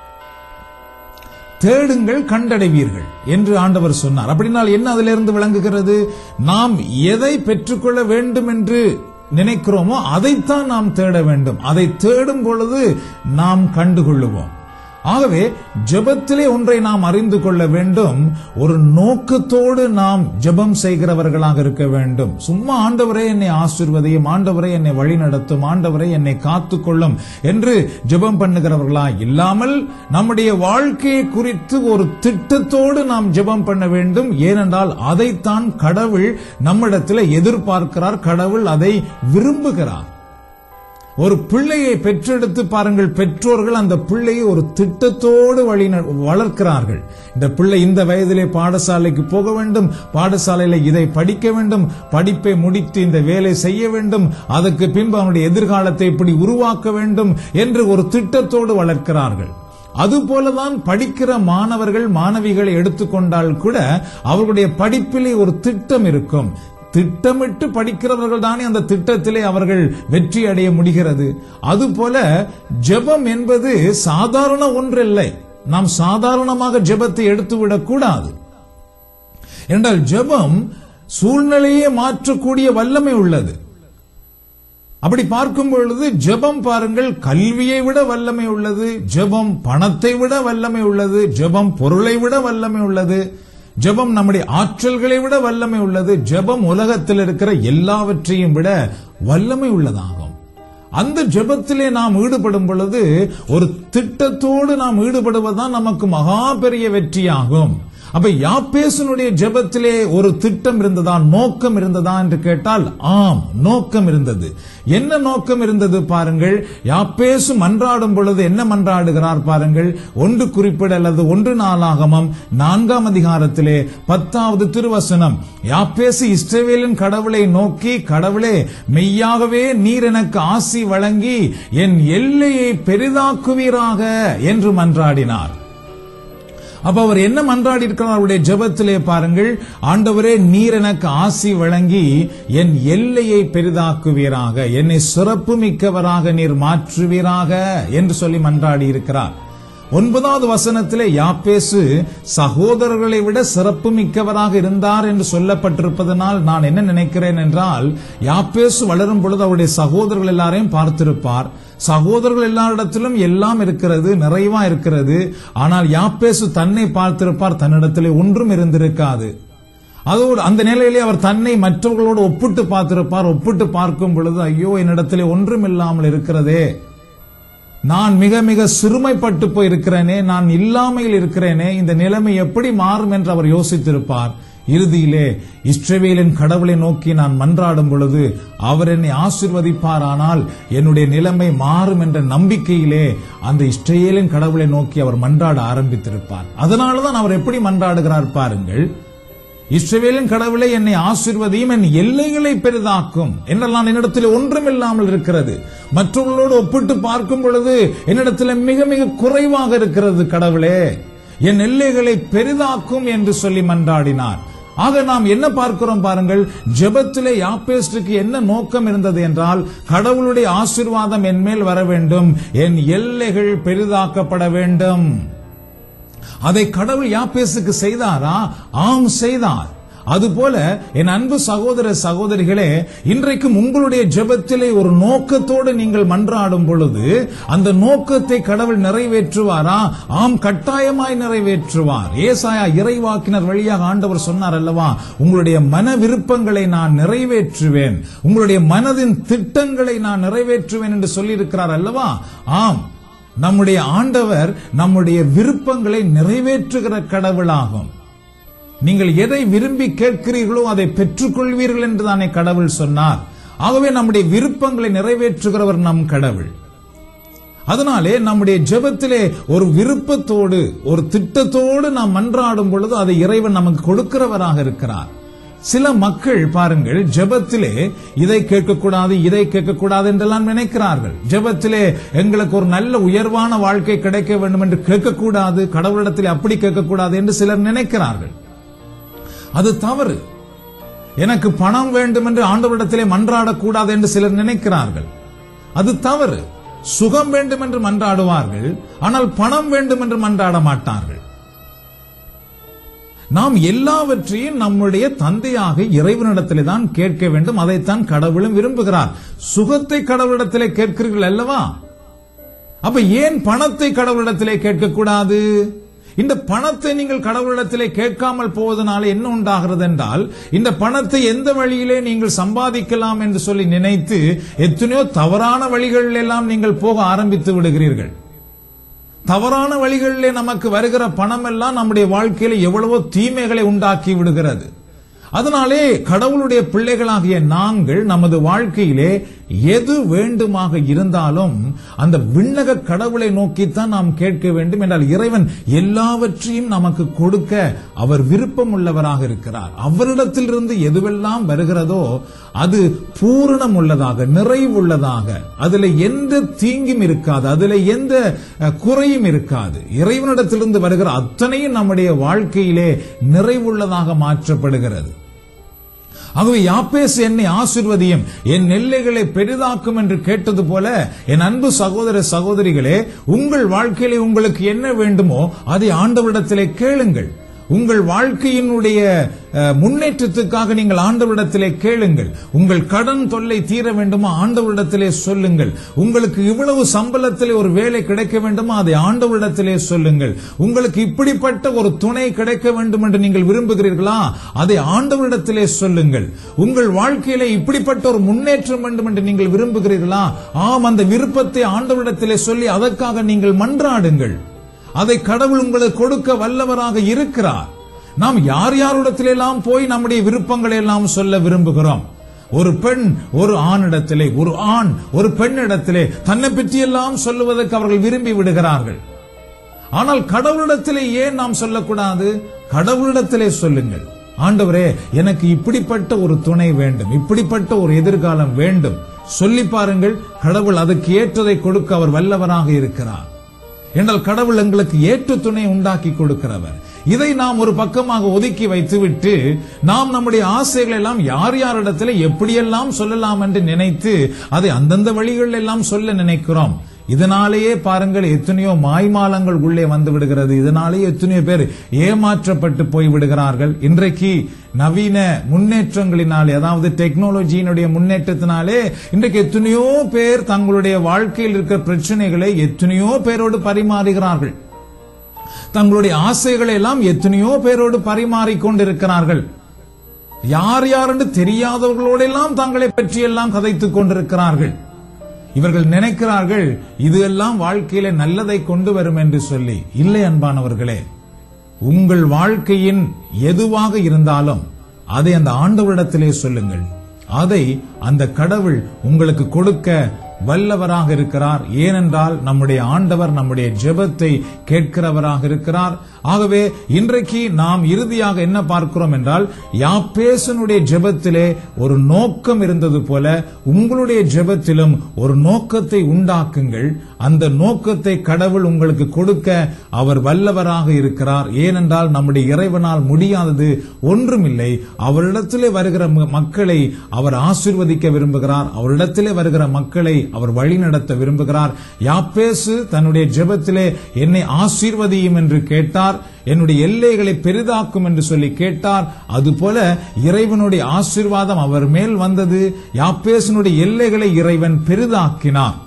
தேடுங்கள் கண்டடைவீர்கள் என்று ஆண்டவர் சொன்னார் அப்படின்னால் என்ன அதிலிருந்து விளங்குகிறது நாம் எதை பெற்றுக்கொள்ள வேண்டும் என்று நினைக்கிறோமோ அதைத்தான் நாம் தேட வேண்டும் அதை தேடும் பொழுது நாம் கண்டுகொள்ளுவோம் ஆகவே ஜெபத்திலே ஒன்றை நாம் அறிந்து கொள்ள வேண்டும் ஒரு நோக்கத்தோடு நாம் ஜெபம் செய்கிறவர்களாக இருக்க வேண்டும் சும்மா ஆண்டவரே என்னை ஆசிர்வதையும் ஆண்டவரே என்னை வழி நடத்தும் ஆண்டவரே என்னை காத்துக்கொள்ளும் என்று ஜெபம் பண்ணுகிறவர்களா இல்லாமல் நம்முடைய வாழ்க்கையை குறித்து ஒரு திட்டத்தோடு நாம் ஜெபம் பண்ண வேண்டும் ஏனென்றால் அதைத்தான் கடவுள் நம்மிடத்தில் எதிர்பார்க்கிறார் கடவுள் அதை விரும்புகிறார் ஒரு பிள்ளையை பெற்றெடுத்து பாருங்கள் பெற்றோர்கள் அந்த பிள்ளையை ஒரு திட்டத்தோடு வழி ந- வளர்க்கிறார்கள் இந்த பிள்ளை இந்த வயதிலே பாடசாலைக்கு போக வேண்டும் பாடசாலையில இதை படிக்க வேண்டும் படிப்பை முடித்து இந்த வேலை செய்ய வேண்டும் அதற்கு பின்பு அவனுடைய எதிர்காலத்தை இப்படி உருவாக்க வேண்டும் என்று ஒரு திட்டத்தோடு வளர்க்கிறார்கள் அதுபோலதான் படிக்கிற மாணவர்கள் மாணவிகளை எடுத்துக்கொண்டால் கூட அவர்களுடைய படிப்பிலே ஒரு திட்டம் இருக்கும் திட்டமிட்டு படிக்கிறவர்கள் தானே அந்த திட்டத்திலே அவர்கள் வெற்றி அடைய முடிகிறது அதுபோல ஜெபம் என்பது சாதாரண ஒன்றில்லை நாம் சாதாரணமாக ஜெபத்தை எடுத்துவிடக் கூடாது என்றால் ஜெபம் சூழ்நிலையே மாற்றக்கூடிய வல்லமை உள்ளது அப்படி பார்க்கும் பொழுது ஜெபம் பாருங்கள் கல்வியை விட வல்லமை உள்ளது ஜெபம் பணத்தை விட வல்லமை உள்ளது ஜெபம் பொருளை விட வல்லமை உள்ளது ஜெபம் நம்முடைய ஆற்றல்களை விட வல்லமை உள்ளது ஜெபம் உலகத்தில் இருக்கிற எல்லாவற்றையும் விட வல்லமை உள்ளதாகும் அந்த ஜெபத்திலே நாம் ஈடுபடும் பொழுது ஒரு திட்டத்தோடு நாம் ஈடுபடுவதுதான் நமக்கு மகா பெரிய வெற்றியாகும் அப்ப யாப்பேசனுடைய ஜெபத்திலே ஒரு திட்டம் இருந்ததா நோக்கம் இருந்ததா என்று கேட்டால் ஆம் நோக்கம் இருந்தது என்ன நோக்கம் இருந்தது பாருங்கள் யாப்பேசு மன்றாடும் பொழுது என்ன மன்றாடுகிறார் பாருங்கள் ஒன்று குறிப்பிட அல்லது ஒன்று நாளாகமம் நான்காம் அதிகாரத்திலே பத்தாவது திருவசனம் யாப்பேசு இஸ்ரவேலின் கடவுளை நோக்கி கடவுளே மெய்யாகவே நீர் எனக்கு ஆசி வழங்கி என் எல்லையை பெரிதாக்குவீராக என்று மன்றாடினார் அப்ப அவர் என்ன மன்றாடி இருக்கிறார் அவருடைய ஜெபத்திலே பாருங்கள் ஆண்டவரே நீர் எனக்கு ஆசி வழங்கி என் எல்லையை பெரிதாக்குவீராக என்னை சிறப்பு மிக்கவராக நீர் மாற்றுவீராக என்று சொல்லி மன்றாடி இருக்கிறார் ஒன்பதாவது வசனத்திலே யாப்பேசு சகோதரர்களை விட சிறப்பு மிக்கவராக இருந்தார் என்று சொல்லப்பட்டிருப்பதனால் நான் என்ன நினைக்கிறேன் என்றால் யாப்பேசு வளரும் பொழுது அவருடைய சகோதரர்கள் எல்லாரையும் பார்த்திருப்பார் சகோதரர்கள் எல்லாரிடத்திலும் எல்லாம் இருக்கிறது நிறைவா இருக்கிறது ஆனால் யாப்பேசு தன்னை பார்த்திருப்பார் தன்னிடத்திலே ஒன்றும் இருந்திருக்காது அதோடு அந்த நிலையிலே அவர் தன்னை மற்றவர்களோடு ஒப்பிட்டு பார்த்திருப்பார் ஒப்பிட்டு பார்க்கும் பொழுது ஐயோ என்னிடத்திலே ஒன்றும் இல்லாமல் இருக்கிறதே நான் மிக மிக சிறுமைப்பட்டு போயிருக்கிறேனே நான் இல்லாமையில் இருக்கிறேனே இந்த நிலைமை எப்படி மாறும் என்று அவர் யோசித்திருப்பார் இறுதியிலே இஸ்ரவேலின் கடவுளை நோக்கி நான் மன்றாடும் பொழுது அவர் என்னை ஆசிர்வதிப்பார் ஆனால் என்னுடைய நிலைமை மாறும் என்ற நம்பிக்கையிலே அந்த இஸ்ரேலின் கடவுளை நோக்கி அவர் மன்றாட ஆரம்பித்திருப்பார் அதனாலதான் அவர் எப்படி மன்றாடுகிறார் பாருங்கள் இஸ்ரவேலின் கடவுளை என்னை ஆசிர்வதியும் என் எல்லைகளை பெரிதாக்கும் என்றெல்லாம் என்னிடத்தில் ஒன்றும் இல்லாமல் இருக்கிறது மற்றவர்களோடு ஒப்பிட்டு பார்க்கும் பொழுது என்னிடத்தில் மிக மிக குறைவாக இருக்கிறது கடவுளே என் எல்லைகளை பெரிதாக்கும் என்று சொல்லி மன்றாடினார் ஆக நாம் என்ன பார்க்கிறோம் பாருங்கள் ஜெபத்திலே யாப்பேஸ்டுக்கு என்ன நோக்கம் இருந்தது என்றால் கடவுளுடைய ஆசிர்வாதம் என் மேல் வர வேண்டும் என் எல்லைகள் பெரிதாக்கப்பட வேண்டும் அதை கடவுள் யாப்பேசுக்கு செய்தாரா ஆம் செய்தார் அதுபோல என் அன்பு சகோதர சகோதரிகளே இன்றைக்கும் உங்களுடைய ஜெபத்திலே ஒரு நோக்கத்தோடு நீங்கள் மன்றாடும் பொழுது அந்த நோக்கத்தை கடவுள் நிறைவேற்றுவாரா ஆம் கட்டாயமாய் நிறைவேற்றுவார் ஏசாயா இறைவாக்கினர் வழியாக ஆண்டவர் சொன்னார் அல்லவா உங்களுடைய மன விருப்பங்களை நான் நிறைவேற்றுவேன் உங்களுடைய மனதின் திட்டங்களை நான் நிறைவேற்றுவேன் என்று சொல்லியிருக்கிறார் அல்லவா ஆம் நம்முடைய ஆண்டவர் நம்முடைய விருப்பங்களை நிறைவேற்றுகிற கடவுளாகும் நீங்கள் எதை விரும்பி கேட்கிறீர்களோ அதை பெற்றுக்கொள்வீர்கள் என்று தானே கடவுள் சொன்னார் ஆகவே நம்முடைய விருப்பங்களை நிறைவேற்றுகிறவர் நம் கடவுள் அதனாலே நம்முடைய ஜெபத்திலே ஒரு விருப்பத்தோடு ஒரு திட்டத்தோடு நாம் மன்றாடும் பொழுது அதை இறைவன் நமக்கு கொடுக்கிறவராக இருக்கிறார் சில மக்கள் பாருங்கள் ஜெபத்திலே இதை கேட்கக்கூடாது இதை கேட்கக்கூடாது என்றெல்லாம் நினைக்கிறார்கள் ஜெபத்திலே எங்களுக்கு ஒரு நல்ல உயர்வான வாழ்க்கை கிடைக்க வேண்டும் என்று கேட்கக்கூடாது கடவுளிடத்திலே அப்படி கேட்கக்கூடாது என்று சிலர் நினைக்கிறார்கள் அது தவறு எனக்கு பணம் வேண்டும் என்று ஆண்டவரிடத்திலே மன்றாடக்கூடாது என்று சிலர் நினைக்கிறார்கள் அது தவறு சுகம் வேண்டும் என்று மன்றாடுவார்கள் ஆனால் பணம் வேண்டும் என்று மன்றாட மாட்டார்கள் நாம் எல்லாவற்றையும் நம்முடைய தந்தையாக இறைவனிடத்திலே தான் கேட்க வேண்டும் அதைத்தான் கடவுளும் விரும்புகிறார் சுகத்தை கடவுளிடத்திலே கேட்கிறீர்கள் அல்லவா அப்ப ஏன் பணத்தை கடவுளிடத்திலே கேட்கக்கூடாது இந்த பணத்தை நீங்கள் கடவுளிடத்திலே கேட்காமல் போவதனால என்ன உண்டாகிறது என்றால் இந்த பணத்தை எந்த வழியிலே நீங்கள் சம்பாதிக்கலாம் என்று சொல்லி நினைத்து எத்தனையோ தவறான வழிகளில் எல்லாம் நீங்கள் போக ஆரம்பித்து விடுகிறீர்கள் தவறான வழிகளிலே நமக்கு வருகிற பணம் எல்லாம் நம்முடைய வாழ்க்கையில எவ்வளவோ தீமைகளை உண்டாக்கி விடுகிறது அதனாலே கடவுளுடைய பிள்ளைகளாகிய நாங்கள் நமது வாழ்க்கையிலே எது வேண்டுமாக இருந்தாலும் அந்த விண்ணக கடவுளை நோக்கித்தான் நாம் கேட்க வேண்டும் என்றால் இறைவன் எல்லாவற்றையும் நமக்கு கொடுக்க அவர் விருப்பம் உள்ளவராக இருக்கிறார் அவரிடத்திலிருந்து எதுவெல்லாம் வருகிறதோ அது பூரணம் உள்ளதாக நிறைவுள்ளதாக அதுல எந்த தீங்கும் இருக்காது அதுல எந்த அஹ், குறையும் இருக்காது இறைவனிடத்திலிருந்து வருகிற அத்தனையும் நம்முடைய வாழ்க்கையிலே நிறைவுள்ளதாக மாற்றப்படுகிறது ஆகவே யாப்பேஸ் என்னை ஆசிர்வதியும் என் எல்லைகளை பெரிதாக்கும் என்று கேட்டது போல என் அன்பு சகோதர சகோதரிகளே உங்கள் வாழ்க்கையிலே உங்களுக்கு என்ன வேண்டுமோ அதை ஆண்டவரிடத்திலே கேளுங்கள் உங்கள் வாழ்க்கையினுடைய அஹ், முன்னேற்றத்துக்காக நீங்கள் ஆண்டவரிடத்திலே கேளுங்கள் உங்கள் கடன் தொல்லை தீர வேண்டுமா ஆண்டவரிடத்திலே சொல்லுங்கள் உங்களுக்கு இவ்வளவு சம்பளத்திலே ஒரு வேலை கிடைக்க வேண்டுமா அதை ஆண்டவரிடத்திலே சொல்லுங்கள் உங்களுக்கு இப்படிப்பட்ட ஒரு துணை கிடைக்க வேண்டும் என்று நீங்கள் விரும்புகிறீர்களா அதை ஆண்டவரிடத்திலே சொல்லுங்கள் உங்கள் வாழ்க்கையிலே இப்படிப்பட்ட ஒரு முன்னேற்றம் வேண்டும் என்று நீங்கள் விரும்புகிறீர்களா ஆம் அந்த விருப்பத்தை ஆண்டவரிடத்திலே சொல்லி அதற்காக நீங்கள் மன்றாடுங்கள் அதை கடவுள் உங்களுக்கு கொடுக்க வல்லவராக இருக்கிறார் நாம் யார் யாரிடத்திலெல்லாம் போய் நம்முடைய விருப்பங்களை எல்லாம் சொல்ல விரும்புகிறோம் ஒரு பெண் ஒரு ஆணிடத்திலே ஒரு ஆண் ஒரு பெண்ணிடத்திலே தன்னை பற்றியெல்லாம் சொல்லுவதற்கு அவர்கள் விரும்பி விடுகிறார்கள் ஆனால் கடவுளிடத்திலே ஏன் நாம் சொல்லக்கூடாது கடவுளிடத்திலே சொல்லுங்கள் ஆண்டவரே எனக்கு இப்படிப்பட்ட ஒரு துணை வேண்டும் இப்படிப்பட்ட ஒரு எதிர்காலம் வேண்டும் சொல்லி பாருங்கள் கடவுள் அதுக்கு ஏற்றதை கொடுக்க அவர் வல்லவராக இருக்கிறார் என்றால் கடவுள் எங்களுக்கு ஏற்ற துணை உண்டாக்கி கொடுக்கிறவர் இதை நாம் ஒரு பக்கமாக ஒதுக்கி வைத்துவிட்டு நாம் நம்முடைய ஆசைகளை எல்லாம் யார் யாரிடத்தில் எப்படியெல்லாம் சொல்லலாம் என்று நினைத்து அதை அந்தந்த வழிகளில் எல்லாம் சொல்ல நினைக்கிறோம் இதனாலேயே பாருங்கள் எத்தனையோ மாய்மாலங்கள் உள்ளே வந்து விடுகிறது இதனாலேயே எத்தனையோ பேர் ஏமாற்றப்பட்டு போய் விடுகிறார்கள் இன்றைக்கு நவீன முன்னேற்றங்களினாலே அதாவது டெக்னாலஜியினுடைய முன்னேற்றத்தினாலே இன்றைக்கு எத்தனையோ பேர் தங்களுடைய வாழ்க்கையில் இருக்கிற பிரச்சனைகளை எத்தனையோ பேரோடு பரிமாறுகிறார்கள் தங்களுடைய ஆசைகளை எல்லாம் எத்தனையோ பேரோடு பரிமாறிக் கொண்டிருக்கிறார்கள் யார் யார் என்று தெரியாதவர்களோடெல்லாம் தங்களை பற்றியெல்லாம் கதைத்துக் கொண்டிருக்கிறார்கள் இவர்கள் நினைக்கிறார்கள் இது எல்லாம் வாழ்க்கையில நல்லதை கொண்டு வரும் என்று சொல்லி இல்லை அன்பானவர்களே உங்கள் வாழ்க்கையின் எதுவாக இருந்தாலும் அதை அந்த ஆண்டவரிடத்திலே சொல்லுங்கள் அதை அந்த கடவுள் உங்களுக்கு கொடுக்க வல்லவராக இருக்கிறார் ஏனென்றால் நம்முடைய ஆண்டவர் நம்முடைய ஜெபத்தை கேட்கிறவராக இருக்கிறார் ஆகவே இன்றைக்கு நாம் இறுதியாக என்ன பார்க்கிறோம் என்றால் யாப்பேசனுடைய ஜெபத்திலே ஒரு நோக்கம் இருந்தது போல உங்களுடைய ஜெபத்திலும் ஒரு நோக்கத்தை உண்டாக்குங்கள் அந்த நோக்கத்தை கடவுள் உங்களுக்கு கொடுக்க அவர் வல்லவராக இருக்கிறார் ஏனென்றால் நம்முடைய இறைவனால் முடியாதது ஒன்றுமில்லை அவரிடத்திலே வருகிற ம- மக்களை அவர் ஆசீர்வதிக்க விரும்புகிறார் அவரிடத்திலே வருகிற மக்களை அவர் வழிநடத்த விரும்புகிறார் யாப்பேசு தன்னுடைய ஜெபத்திலே என்னை ஆசீர்வதியும் என்று கேட்டார் என்னுடைய எல்லைகளை பெரிதாக்கும் என்று சொல்லி கேட்டார் அதுபோல இறைவனுடைய ஆசீர்வாதம் அவர் மேல் வந்தது யாப்பேசனுடைய எல்லைகளை இறைவன் பெரிதாக்கினார்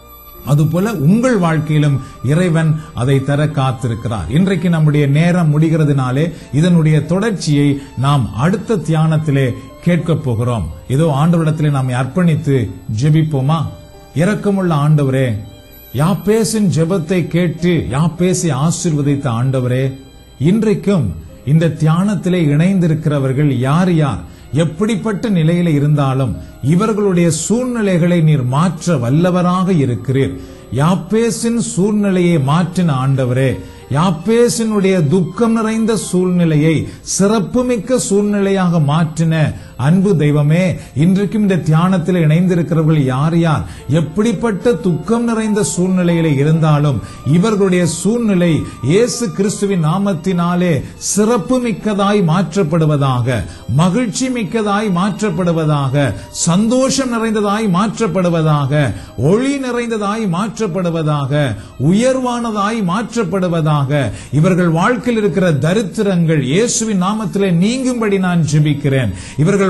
அதுபோல உங்கள் வாழ்க்கையிலும் இறைவன் அதை தர காத்திருக்கிறார் இன்றைக்கு நம்முடைய நேரம் முடிகிறதுனாலே இதனுடைய தொடர்ச்சியை நாம் அடுத்த தியானத்திலே கேட்கப் போகிறோம் இதோ ஆண்டவரிடத்திலே நாம் அர்ப்பணித்து ஜெபிப்போமா இரக்கமுள்ள ஆண்டவரே யாப்பேசின் ஜெபத்தை கேட்டு யாப்பேசை ஆசீர்வதித்த ஆண்டவரே இன்றைக்கும் இந்த தியானத்திலே இணைந்திருக்கிறவர்கள் யார் யார் எப்படிப்பட்ட நிலையில இருந்தாலும் இவர்களுடைய சூழ்நிலைகளை நீர் மாற்ற வல்லவராக இருக்கிறீர் யாப்பேசின் சூழ்நிலையை மாற்றின ஆண்டவரே யாப்பேசினுடைய துக்கம் நிறைந்த சூழ்நிலையை சிறப்புமிக்க சூழ்நிலையாக மாற்றின அன்பு தெய்வமே இன்றைக்கும் இந்த தியானத்தில் இணைந்திருக்கிறவர்கள் யார் யார் எப்படிப்பட்ட துக்கம் நிறைந்த சூழ்நிலையில இருந்தாலும் இவர்களுடைய சூழ்நிலை இயேசு கிறிஸ்துவின் நாமத்தினாலே சிறப்பு மிக்கதாய் மாற்றப்படுவதாக மகிழ்ச்சி மிக்கதாய் மாற்றப்படுவதாக சந்தோஷம் நிறைந்ததாய் மாற்றப்படுவதாக ஒளி நிறைந்ததாய் மாற்றப்படுவதாக உயர்வானதாய் மாற்றப்படுவதாக இவர்கள் வாழ்க்கையில் இருக்கிற தரித்திரங்கள் இயேசுவின் நாமத்திலே நீங்கும்படி நான் ஜெபிக்கிறேன் இவர்கள்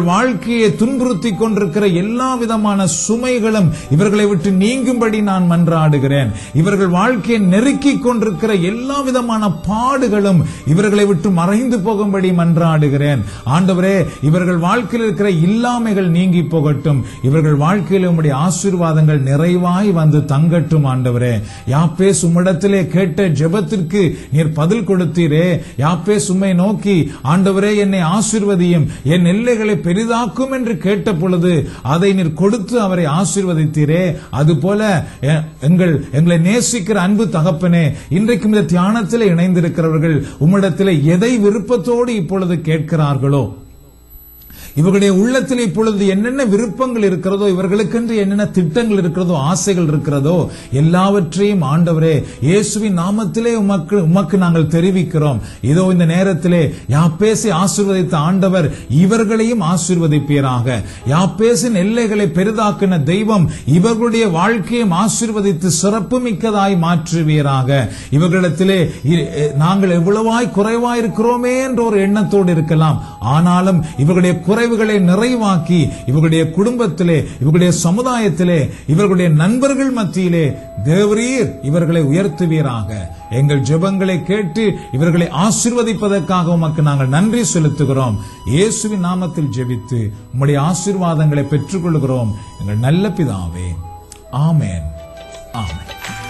இவர்கள் வாழ்க்கையை துன்புறுத்தி கொண்டிருக்கிற எல்லா விதமான சுமைகளும் இவர்களை விட்டு நீங்கும்படி நான் மன்றாடுகிறேன் இவர்கள் வாழ்க்கையை நெருக்கிக் கொண்டிருக்கிற எல்லா விதமான பாடுகளும் இவர்களை விட்டு மறைந்து போகும்படி மன்றாடுகிறேன் ஆண்டவரே இவர்கள் வாழ்க்கையில் இருக்கிற இல்லாமைகள் நீங்கி போகட்டும் இவர்கள் வாழ்க்கையில் உம்முடைய ஆசீர்வாதங்கள் நிறைவாய் வந்து தங்கட்டும் ஆண்டவரே யாப்பே உம்மிடத்திலே கேட்ட ஜெபத்திற்கு நீர் பதில் கொடுத்தீரே யாப்பே உம்மை நோக்கி ஆண்டவரே என்னை ஆசீர்வதியும் என் எல்லைகளை பெரிதாக்கும் என்று கேட்ட பொழுது அதை நீர் கொடுத்து அவரை ஆசீர்வதித்தீரே அதுபோல எ- எங்கள் எங்களை நேசிக்கிற அன்பு தகப்பனே இன்றைக்கும் இந்த தியானத்தில் இணைந்திருக்கிறவர்கள் உம்மிடத்தில் எதை விருப்பத்தோடு இப்பொழுது கேட்கிறார்களோ இவர்களுடைய உள்ளத்தில் இப்பொழுது என்னென்ன விருப்பங்கள் இருக்கிறதோ இவர்களுக்கென்று என்னென்ன திட்டங்கள் இருக்கிறதோ ஆசைகள் இருக்கிறதோ எல்லாவற்றையும் ஆண்டவரே இயேசுவின் நாமத்திலே உமக்கு உமக்கு நாங்கள் தெரிவிக்கிறோம் இதோ இந்த நேரத்திலே யாப்பேசி ஆசீர்வதித்த ஆண்டவர் இவர்களையும் ஆசீர்வதிப்பீராக யாப்பேசின் எல்லைகளை பெரிதாக்கின தெய்வம் இவர்களுடைய வாழ்க்கையும் ஆசீர்வதித்து சிறப்பு மிக்கதாய் மாற்றுவீராக இவர்களிடத்திலே இ- நாங்கள் எவ்வளவாய் குறைவாய் இருக்கிறோமே என்ற ஒரு எண்ணத்தோடு இருக்கலாம் ஆனாலும் இவர்களுடைய குறைவுகளை நிறைவாக்கி இவர்களுடைய குடும்பத்திலே இவர்களுடைய சமுதாயத்திலே இவர்களுடைய நண்பர்கள் மத்தியிலே தேவரீர் இவர்களை உயர்த்துவீராக எங்கள் ஜெபங்களை கேட்டு இவர்களை ஆசீர்வதிப்பதற்காக உமக்கு நாங்கள் நன்றி செலுத்துகிறோம் இயேசுவின் நாமத்தில் ஜெபித்து உம்முடைய ஆசீர்வாதங்களை பெற்றுக்கொள்கிறோம் எங்கள் நல்ல பிதாவே ஆமென் ஆமென்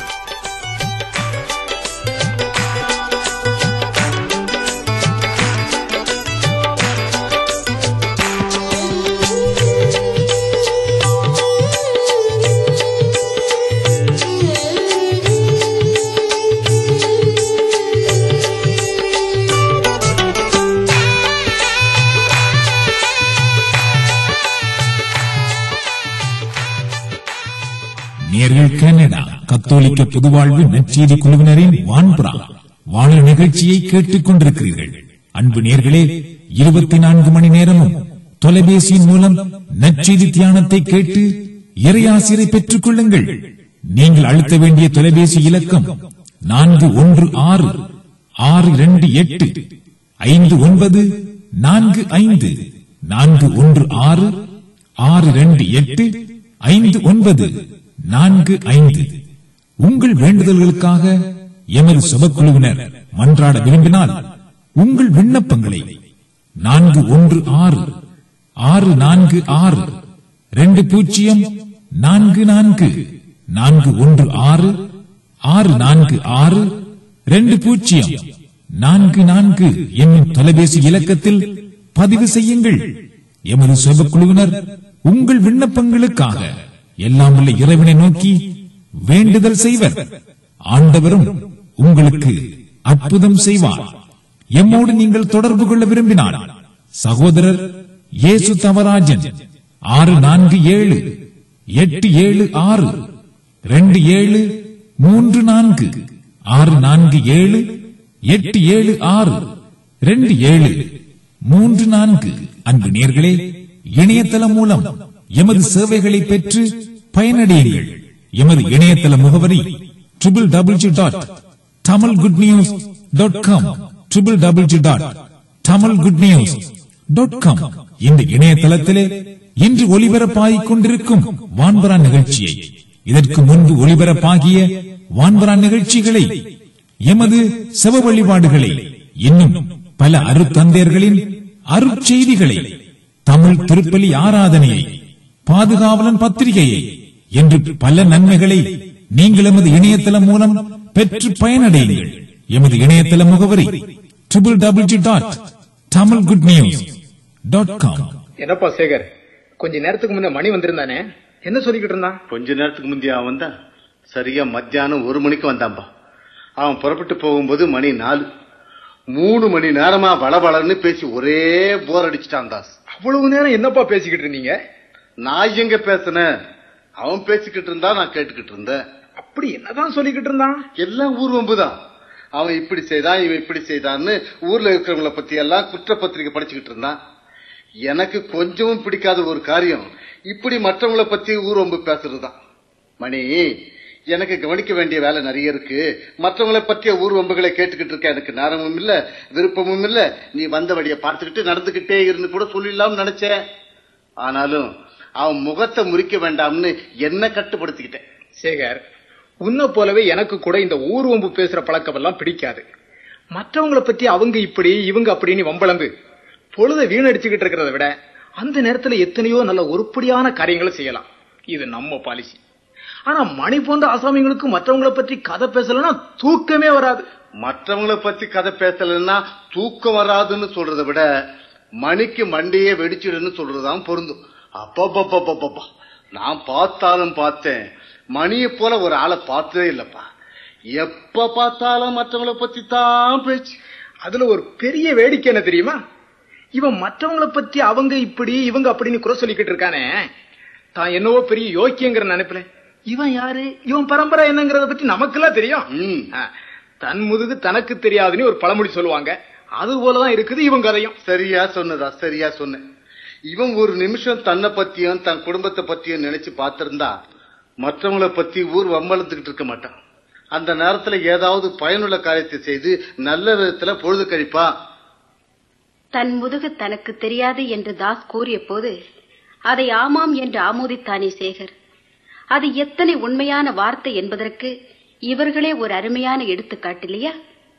நேர்கள் கனடா கத்தோலிக்க பொதுவாழ்வு நற்செய்தி குழுவினரின் வான்புறா வானொலி நிகழ்ச்சியை கேட்டுக் கொண்டிருக்கிறீர்கள் அன்பு நேர்களே இருபத்தி நான்கு மணி நேரமும் தொலைபேசியின் மூலம் நற்செய்தி தியானத்தை கேட்டு இறையாசிரை பெற்றுக் கொள்ளுங்கள் நீங்கள் அழுத்த வேண்டிய தொலைபேசி இலக்கம் நான்கு ஒன்று ஆறு ஆறு இரண்டு எட்டு ஐந்து ஒன்பது நான்கு ஐந்து நான்கு ஒன்று ஆறு ஆறு இரண்டு எட்டு ஐந்து ஒன்பது நான்கு ஐந்து உங்கள் வேண்டுதல்களுக்காக எமது சபக்குழுவினர் மன்றாட விரும்பினால் உங்கள் விண்ணப்பங்களை நான்கு ஒன்று ஆறு ஆறு நான்கு ஆறு ரெண்டு பூஜ்ஜியம் நான்கு நான்கு நான்கு ஒன்று ஆறு ஆறு நான்கு ஆறு ரெண்டு பூஜ்ஜியம் நான்கு நான்கு என்னும் தொலைபேசி இலக்கத்தில் பதிவு செய்யுங்கள் எமது செபக்குழுவினர் உங்கள் விண்ணப்பங்களுக்காக எல்லாம் உள்ள இறைவனை நோக்கி வேண்டுதல் செய்வர் ஆண்டவரும் உங்களுக்கு அற்புதம் செய்வார் எம்மோடு நீங்கள் தொடர்பு கொள்ள விரும்பினால் சகோதரர் இயேசு தவராஜன் ஆறு நான்கு ஏழு எட்டு ஏழு ஆறு ரெண்டு ஏழு மூன்று நான்கு ஆறு நான்கு ஏழு எட்டு ஏழு ஆறு ரெண்டு ஏழு மூன்று நான்கு அன்பு நேர்களே இணையதளம் மூலம் எமது சேவைகளை பெற்று பயனடையுங்கள் எமது இணையதள முகவரி triple double G dot Tamil good news dot com triple double G dot Tamil good news dot com இந்த இணையதளத்திலே இன்று ஒளிபரப்பாகிக் கொண்டிருக்கும் வான்பரா நிகழ்ச்சியை இதற்கு முன்பு ஒளிபரப்பாகிய வான்பரா நிகழ்ச்சிகளை எமது செவ வழிபாடுகளை இன்னும் பல அருத்தந்தையர்களின் அருட்செய்திகளை தமிழ் திருப்பலி ஆராதனையை பாதுகாவலன் பத்திரிகையை என்று பல நன்மைகளை நீங்கள் எமது இணையதளம் மூலம் பெற்று பயனடையுங்கள் எமது இணையதள முகவரி triple double G dot Tamil good news dot com என்னப்பா சேகர் கொஞ்ச நேரத்துக்கு முன்ன மணி வந்திருந்தானே என்ன சொல்லிக்கிட்டு இருந்தான் கொஞ்ச நேரத்துக்கு முந்தைய அவன் தான் சரியா மத்தியானம் ஒரு மணிக்கு வந்தான்பா அவன் புறப்பட்டு போகும்போது மணி நாலு மூணு மணி நேரமா வளவளன்னு பேசி ஒரே போர் அடிச்சிட்டான் தாஸ் அவ்வளவு நேரம் என்னப்பா பேசிக்கிட்டு இருந்தீங்க நான் எங்க பேசினேன் அவன் பேசிக்கிட்டு இருந்தா நான் கேட்டுக்கிட்டு இருந்தேன் அப்படி என்னதான் சொல்லிக்கிட்டு இருந்தான் எல்லாம் ஊர் வம்புதான் அவன் இப்படி செய்தான் இவன் இப்படி செய்தான்னு ஊர்ல இருக்கிறவங்கள பத்தி எல்லாம் குற்றப்பத்திரிகை படிச்சுக்கிட்டு இருந்தான் எனக்கு கொஞ்சமும் பிடிக்காத ஒரு காரியம் இப்படி மற்றவங்கள பத்தி ஊர் வம்பு பேசுறதுதான் மணி எனக்கு கவனிக்க வேண்டிய வேலை நிறைய இருக்கு மற்றவங்கள பற்றிய ஊர் வம்புகளை கேட்டுக்கிட்டு இருக்க எனக்கு நேரமும் இல்ல விருப்பமும் இல்ல நீ வந்த வழியை பார்த்துக்கிட்டு நடந்துகிட்டே இருந்து கூட சொல்லிடலாம்னு நினைச்சேன் ஆனாலும் அவன் முகத்தை முறிக்க வேண்டாம்னு என்ன கட்டுப்படுத்திக்கிட்டேன் சேகர் உன்னை போலவே எனக்கு கூட இந்த ஊர்வம்பு பேசுற பழக்கம் எல்லாம் பிடிக்காது மற்றவங்கள பத்தி அவங்க இப்படி இவங்க அப்படின்னு வம்பளந்து பொழுத வீணடிச்சுக்கிட்டு இருக்கிறத விட அந்த நேரத்துல எத்தனையோ நல்ல உருப்படியான காரியங்களை செய்யலாம் இது நம்ம பாலிசி ஆனா மணி போன்ற ஆசாமிங்களுக்கு மற்றவங்கள பற்றி கதை பேசலன்னா தூக்கமே வராது மற்றவங்கள பத்தி கதை பேசலன்னா தூக்கம் வராதுன்னு சொல்றதை விட மணிக்கு மண்டையே வெடிச்சிடுன்னு சொல்றதுதான் பொருந்தும் அப்பப்பப்பப்பப்பா நான் பார்த்தாலும் பார்த்தேன் மணியை போல ஒரு ஆளை பார்த்ததே இல்லப்பா எப்ப பார்த்தாலும் மற்றவங்கள பத்தி தான் பேச்சு அதுல ஒரு பெரிய வேடிக்கை என்ன தெரியுமா இவன் மற்றவங்கள பத்தி அவங்க இப்படி இவங்க அப்படின்னு குறை சொல்லிக்கிட்டு இருக்கானே தான் என்னவோ பெரிய யோக்கியங்கிற நினைப்புல இவன் யாரு இவன் பரம்பரை என்னங்கறத பத்தி நமக்கெல்லாம் தெரியும் ம். ஆ, தன் முதுகு தனக்கு தெரியாதுன்னு ஒரு பழமொழி சொல்லுவாங்க அது போலதான் இருக்குது இவன் கதையும் சரியா சொன்னதா சரியா சொன்ன இவன் ஒரு நிமிஷம் தன்னை பத்தியும் தன் குடும்பத்தை பத்தியும் நினைச்சு பார்த்திருந்தா மற்றவங்கள பத்தி ஊர் வம்பளத்துக்கிட்டு இருக்க மாட்டான் அந்த நேரத்துல ஏதாவது பயனுள்ள காரியத்தை செய்து நல்ல விதத்துல பொழுது கழிப்பா தன் முதுகு தனக்கு தெரியாது என்று தாஸ் கூறிய போது அதை ஆமாம் என்று ஆமோதித்தானே சேகர் அது எத்தனை உண்மையான வார்த்தை என்பதற்கு இவர்களே ஒரு அருமையான எடுத்துக்காட்டு இல்லையா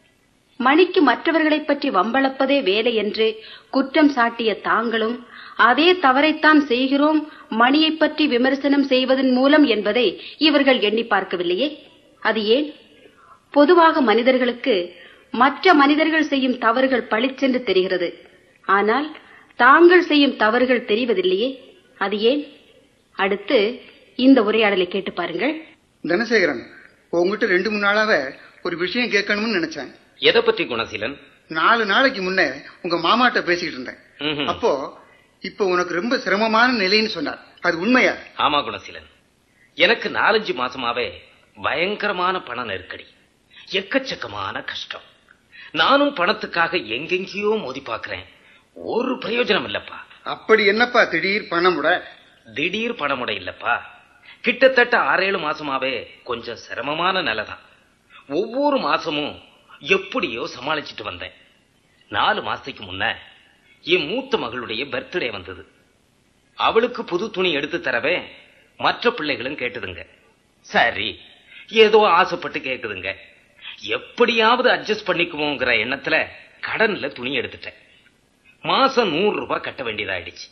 மணிக்கு மற்றவர்களைப் பற்றி வம்பளப்பதே வேலை என்று குற்றம் சாட்டிய தாங்களும் அதே தவறைத்தான் செய்கிறோம் மணியைப் பற்றி விமர்சனம் செய்வதன் மூலம் என்பதை இவர்கள் எண்ணி பார்க்கவில்லையே அது ஏன் பொதுவாக மனிதர்களுக்கு மற்ற மனிதர்கள் செய்யும் தவறுகள் பளிச்சென்று தெரிகிறது ஆனால் தாங்கள் செய்யும் தவறுகள் தெரிவதில்லையே அது ஏன் அடுத்து இந்த உரையாடலை கேட்டு பாருங்கள் தனசேகரன் உங்ககிட்ட ரெண்டு மூணு நாளாக ஒரு விஷயம் கேட்கணும்னு நினைச்சேன் எதை பற்றி குணசீலன் நாலு நாளைக்கு முன்னே உங்க மாமாட்ட பேசிக்கிட்டு இருந்தேன் ம்ஹும். அப்போ இப்போ உனக்கு ரொம்ப சிரமமான நிலைன்னு சொன்னார் அது உண்மையா ஆமா குணசீலன் எனக்கு நாலஞ்சு மாசமாவே பயங்கரமான பண நெருக்கடி எக்கச்சக்கமான கஷ்டம் நானும் பணத்துக்காக எங்கெங்கேயோ மோதி பார்க்கிறேன் ஒரு பிரயோஜனம் இல்லப்பா அப்படி என்னப்பா திடீர் பணமுட திடீர் பணமுட இல்லப்பா கிட்டத்தட்ட ஆறேழு மாசமாவே கொஞ்சம் சிரமமான நிலைதான் ஒவ்வொரு மாசமும் எப்படியோ சமாளிச்சுட்டு வந்தேன் நாலு மாசத்துக்கு முன்ன என் மூத்த மகளுடைய பர்த்டே வந்தது அவளுக்கு புது துணி எடுத்து தரவே மற்ற பிள்ளைகளும் கேட்டுதுங்க சரி ஏதோ ஆசைப்பட்டு கேக்குதுங்க எப்படியாவது அட்ஜஸ்ட் பண்ணிக்குவோங்கிற எண்ணத்துல கடன்ல துணி எடுத்துட்டேன் மாசம் நூறு ரூபாய் கட்ட வேண்டியதாயிடுச்சு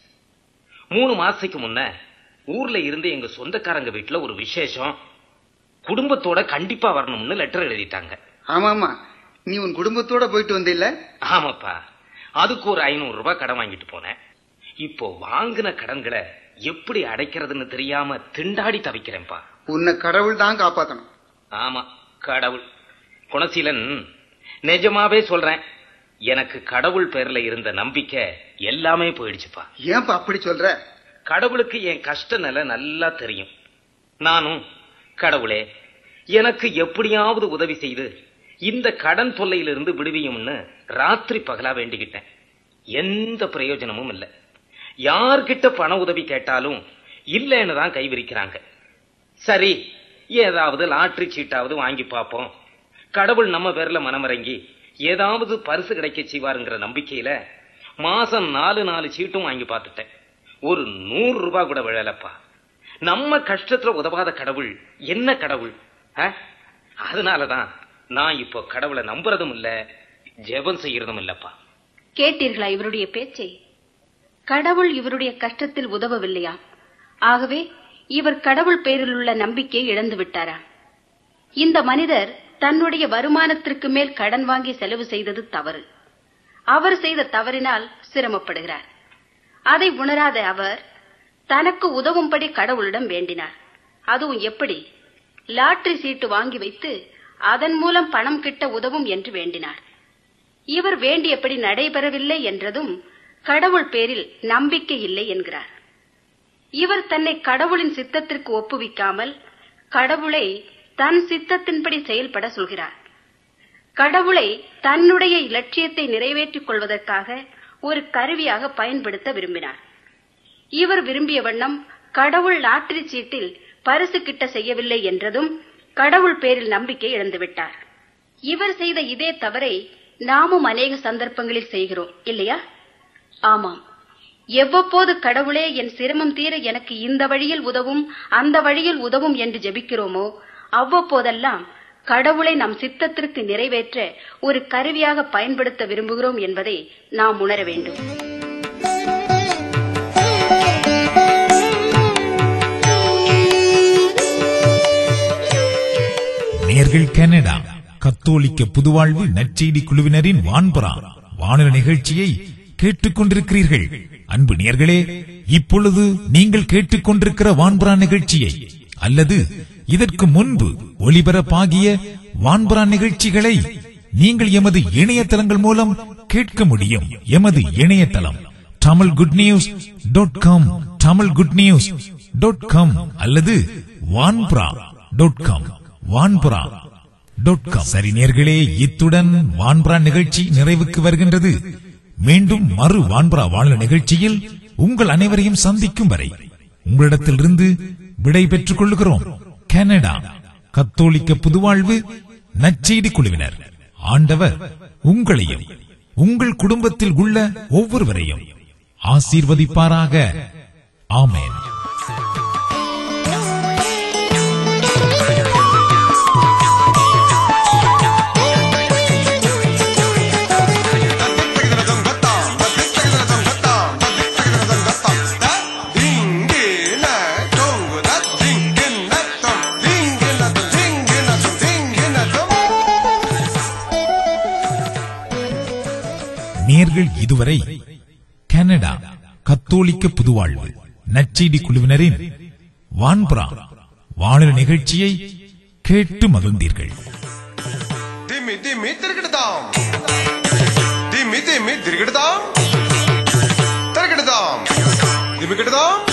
மூணு மாசத்துக்கு முன்ன ஊர்ல இருந்து எங்க சொந்தக்காரங்க வீட்டுல ஒரு விசேஷம் குடும்பத்தோட கண்டிப்பா வரணும்னு லெட்டர் எழுதிட்டாங்க ஆமாமா நீ உன் குடும்பத்தோட போயிட்டு வந்தில்ல ஆமாப்பா அதுக்கு ஒரு ஐநூறு ரூபாய் கடன் வாங்கிட்டு போனேன் இப்போ வாங்கின கடன்களை எப்படி அடைக்கிறதுன்னு தெரியாம திண்டாடி தவிக்கிறேன்ப்பா உன்னை கடவுள் தான் காப்பாத்தணும் ஆமா கடவுள் குணசீலன் நிஜமாவே சொல்றேன் எனக்கு கடவுள் பேர்ல இருந்த நம்பிக்கை எல்லாமே போயிடுச்சுப்பா ஏன்பா அப்படி சொல்ற கடவுளுக்கு என் கஷ்ட நிலை நல்லா தெரியும் நானும் கடவுளே எனக்கு எப்படியாவது உதவி செய்து இந்த கடன் தொல்லையிலிருந்து விடுவியும்னு ராத்திரி பகலா வேண்டிக்கிட்டேன் எந்த பிரயோஜனமும் இல்லை யார்கிட்ட பண உதவி கேட்டாலும் இல்லைன்னு தான் கைவிரிக்கிறாங்க சரி ஏதாவது லாட்டரி சீட்டாவது வாங்கி பார்ப்போம் கடவுள் நம்ம பேர்ல மனமிறங்கி ஏதாவது பரிசு கிடைக்க செய்வாருங்கிற நம்பிக்கையில மாசம் நாலு நாலு சீட்டும் வாங்கி பார்த்துட்டேன் ஒரு நூறு ரூபாய் கூட விழலப்பா நம்ம கஷ்டத்துல உதவாத கடவுள் என்ன கடவுள் ஆ? அதனாலதான் நான் இப்போ கடவுளை நம்புறதும் இல்ல ஜெபம் செய்யறதும் இல்லப்பா கேட்டீர்களா இவருடைய பேச்சை கடவுள் இவருடைய கஷ்டத்தில் உதவவில்லையா ஆகவே இவர் கடவுள் பேரில் உள்ள நம்பிக்கையை இழந்து விட்டாரா இந்த மனிதர் தன்னுடைய வருமானத்திற்கு மேல் கடன் வாங்கி செலவு செய்தது தவறு அவர் செய்த தவறினால் சிரமப்படுகிறார் அதை உணராத அவர் தனக்கு உதவும்படி கடவுளிடம் வேண்டினார் அதுவும் எப்படி லாட்டரி சீட்டு வாங்கி வைத்து அதன் மூலம் பணம் கிட்ட உதவும் என்று வேண்டினார் இவர் வேண்டியபடி நடைபெறவில்லை என்றதும் கடவுள் பேரில் நம்பிக்கை இல்லை என்கிறார் இவர் தன்னை கடவுளின் சித்தத்திற்கு ஒப்புவிக்காமல் கடவுளை தன் சித்தத்தின்படி செயல்பட சொல்கிறார் கடவுளை தன்னுடைய இலட்சியத்தை நிறைவேற்றிக் கொள்வதற்காக ஒரு கருவியாக பயன்படுத்த விரும்பினார் இவர் விரும்பிய வண்ணம் கடவுள் லாட்டரி சீட்டில் பரிசு கிட்ட செய்யவில்லை என்றதும் கடவுள் பேரில் நம்பிக்கை இழந்துவிட்டார் இவர் செய்த இதே தவறை நாமும் அநேக சந்தர்ப்பங்களில் செய்கிறோம் இல்லையா ஆமாம் எவ்வப்போது கடவுளே என் சிரமம் தீர எனக்கு இந்த வழியில் உதவும் அந்த வழியில் உதவும் என்று ஜெபிக்கிறோமோ அவ்வப்போதெல்லாம் கடவுளை நம் சித்தத்திற்கு நிறைவேற்ற ஒரு கருவியாக பயன்படுத்த விரும்புகிறோம் என்பதை நாம் உணர வேண்டும் நேர்கள் கனடா கத்தோலிக்க புதுவாழ்வு நற்செய்தி குழுவினரின் வான்புறா வானொலி நிகழ்ச்சியை கேட்டுக் கொண்டிருக்கிறீர்கள் அன்பு நேர்களே இப்பொழுது நீங்கள் கேட்டுக்கொண்டிருக்கிற வான்புறா நிகழ்ச்சியை அல்லது இதற்கு முன்பு ஒளிபரப்பாகிய வான்புறா நிகழ்ச்சிகளை நீங்கள் எமது இணையதளங்கள் மூலம் கேட்க முடியும் எமது இணையதளம் Tamil good news dot com Tamil good news dot com அல்லது Vanpura dot com Vanpura dot com சரி நேர்களே இத்துடன் வான்புரா நிகழ்ச்சி நிறைவுக்கு வருகின்றது மீண்டும் மறு வான்புரா வாழ நிகழ்ச்சியில் உங்கள் அனைவரையும் சந்திக்கும் வரை உங்களிடத்திலிருந்து விடை பெற்றுக் கொள்கிறோம் கனடா கத்தோலிக்க புதுவாழ்வு நற்செய்தி குழுவினர் ஆண்டவர் உங்களையும் உங்கள் குடும்பத்தில் உள்ள ஒவ்வொருவரையும் ஆசீர்வதிப்பாராக ஆமென் நேர்கள் இதுவரை கனடா கத்தோலிக்க புதுவாழ்வு நற்செய்தி குழுவினரின் வான்புறா வானொலி நிகழ்ச்சியை கேட்டு மகிழ்ந்தீர்கள் திம்மி திம்மி திருக்கிடுதாம் திம்மி திம்மி திருக்கிடுதாம் திருக்கிடுதாம் திம்மி கிடுதாம்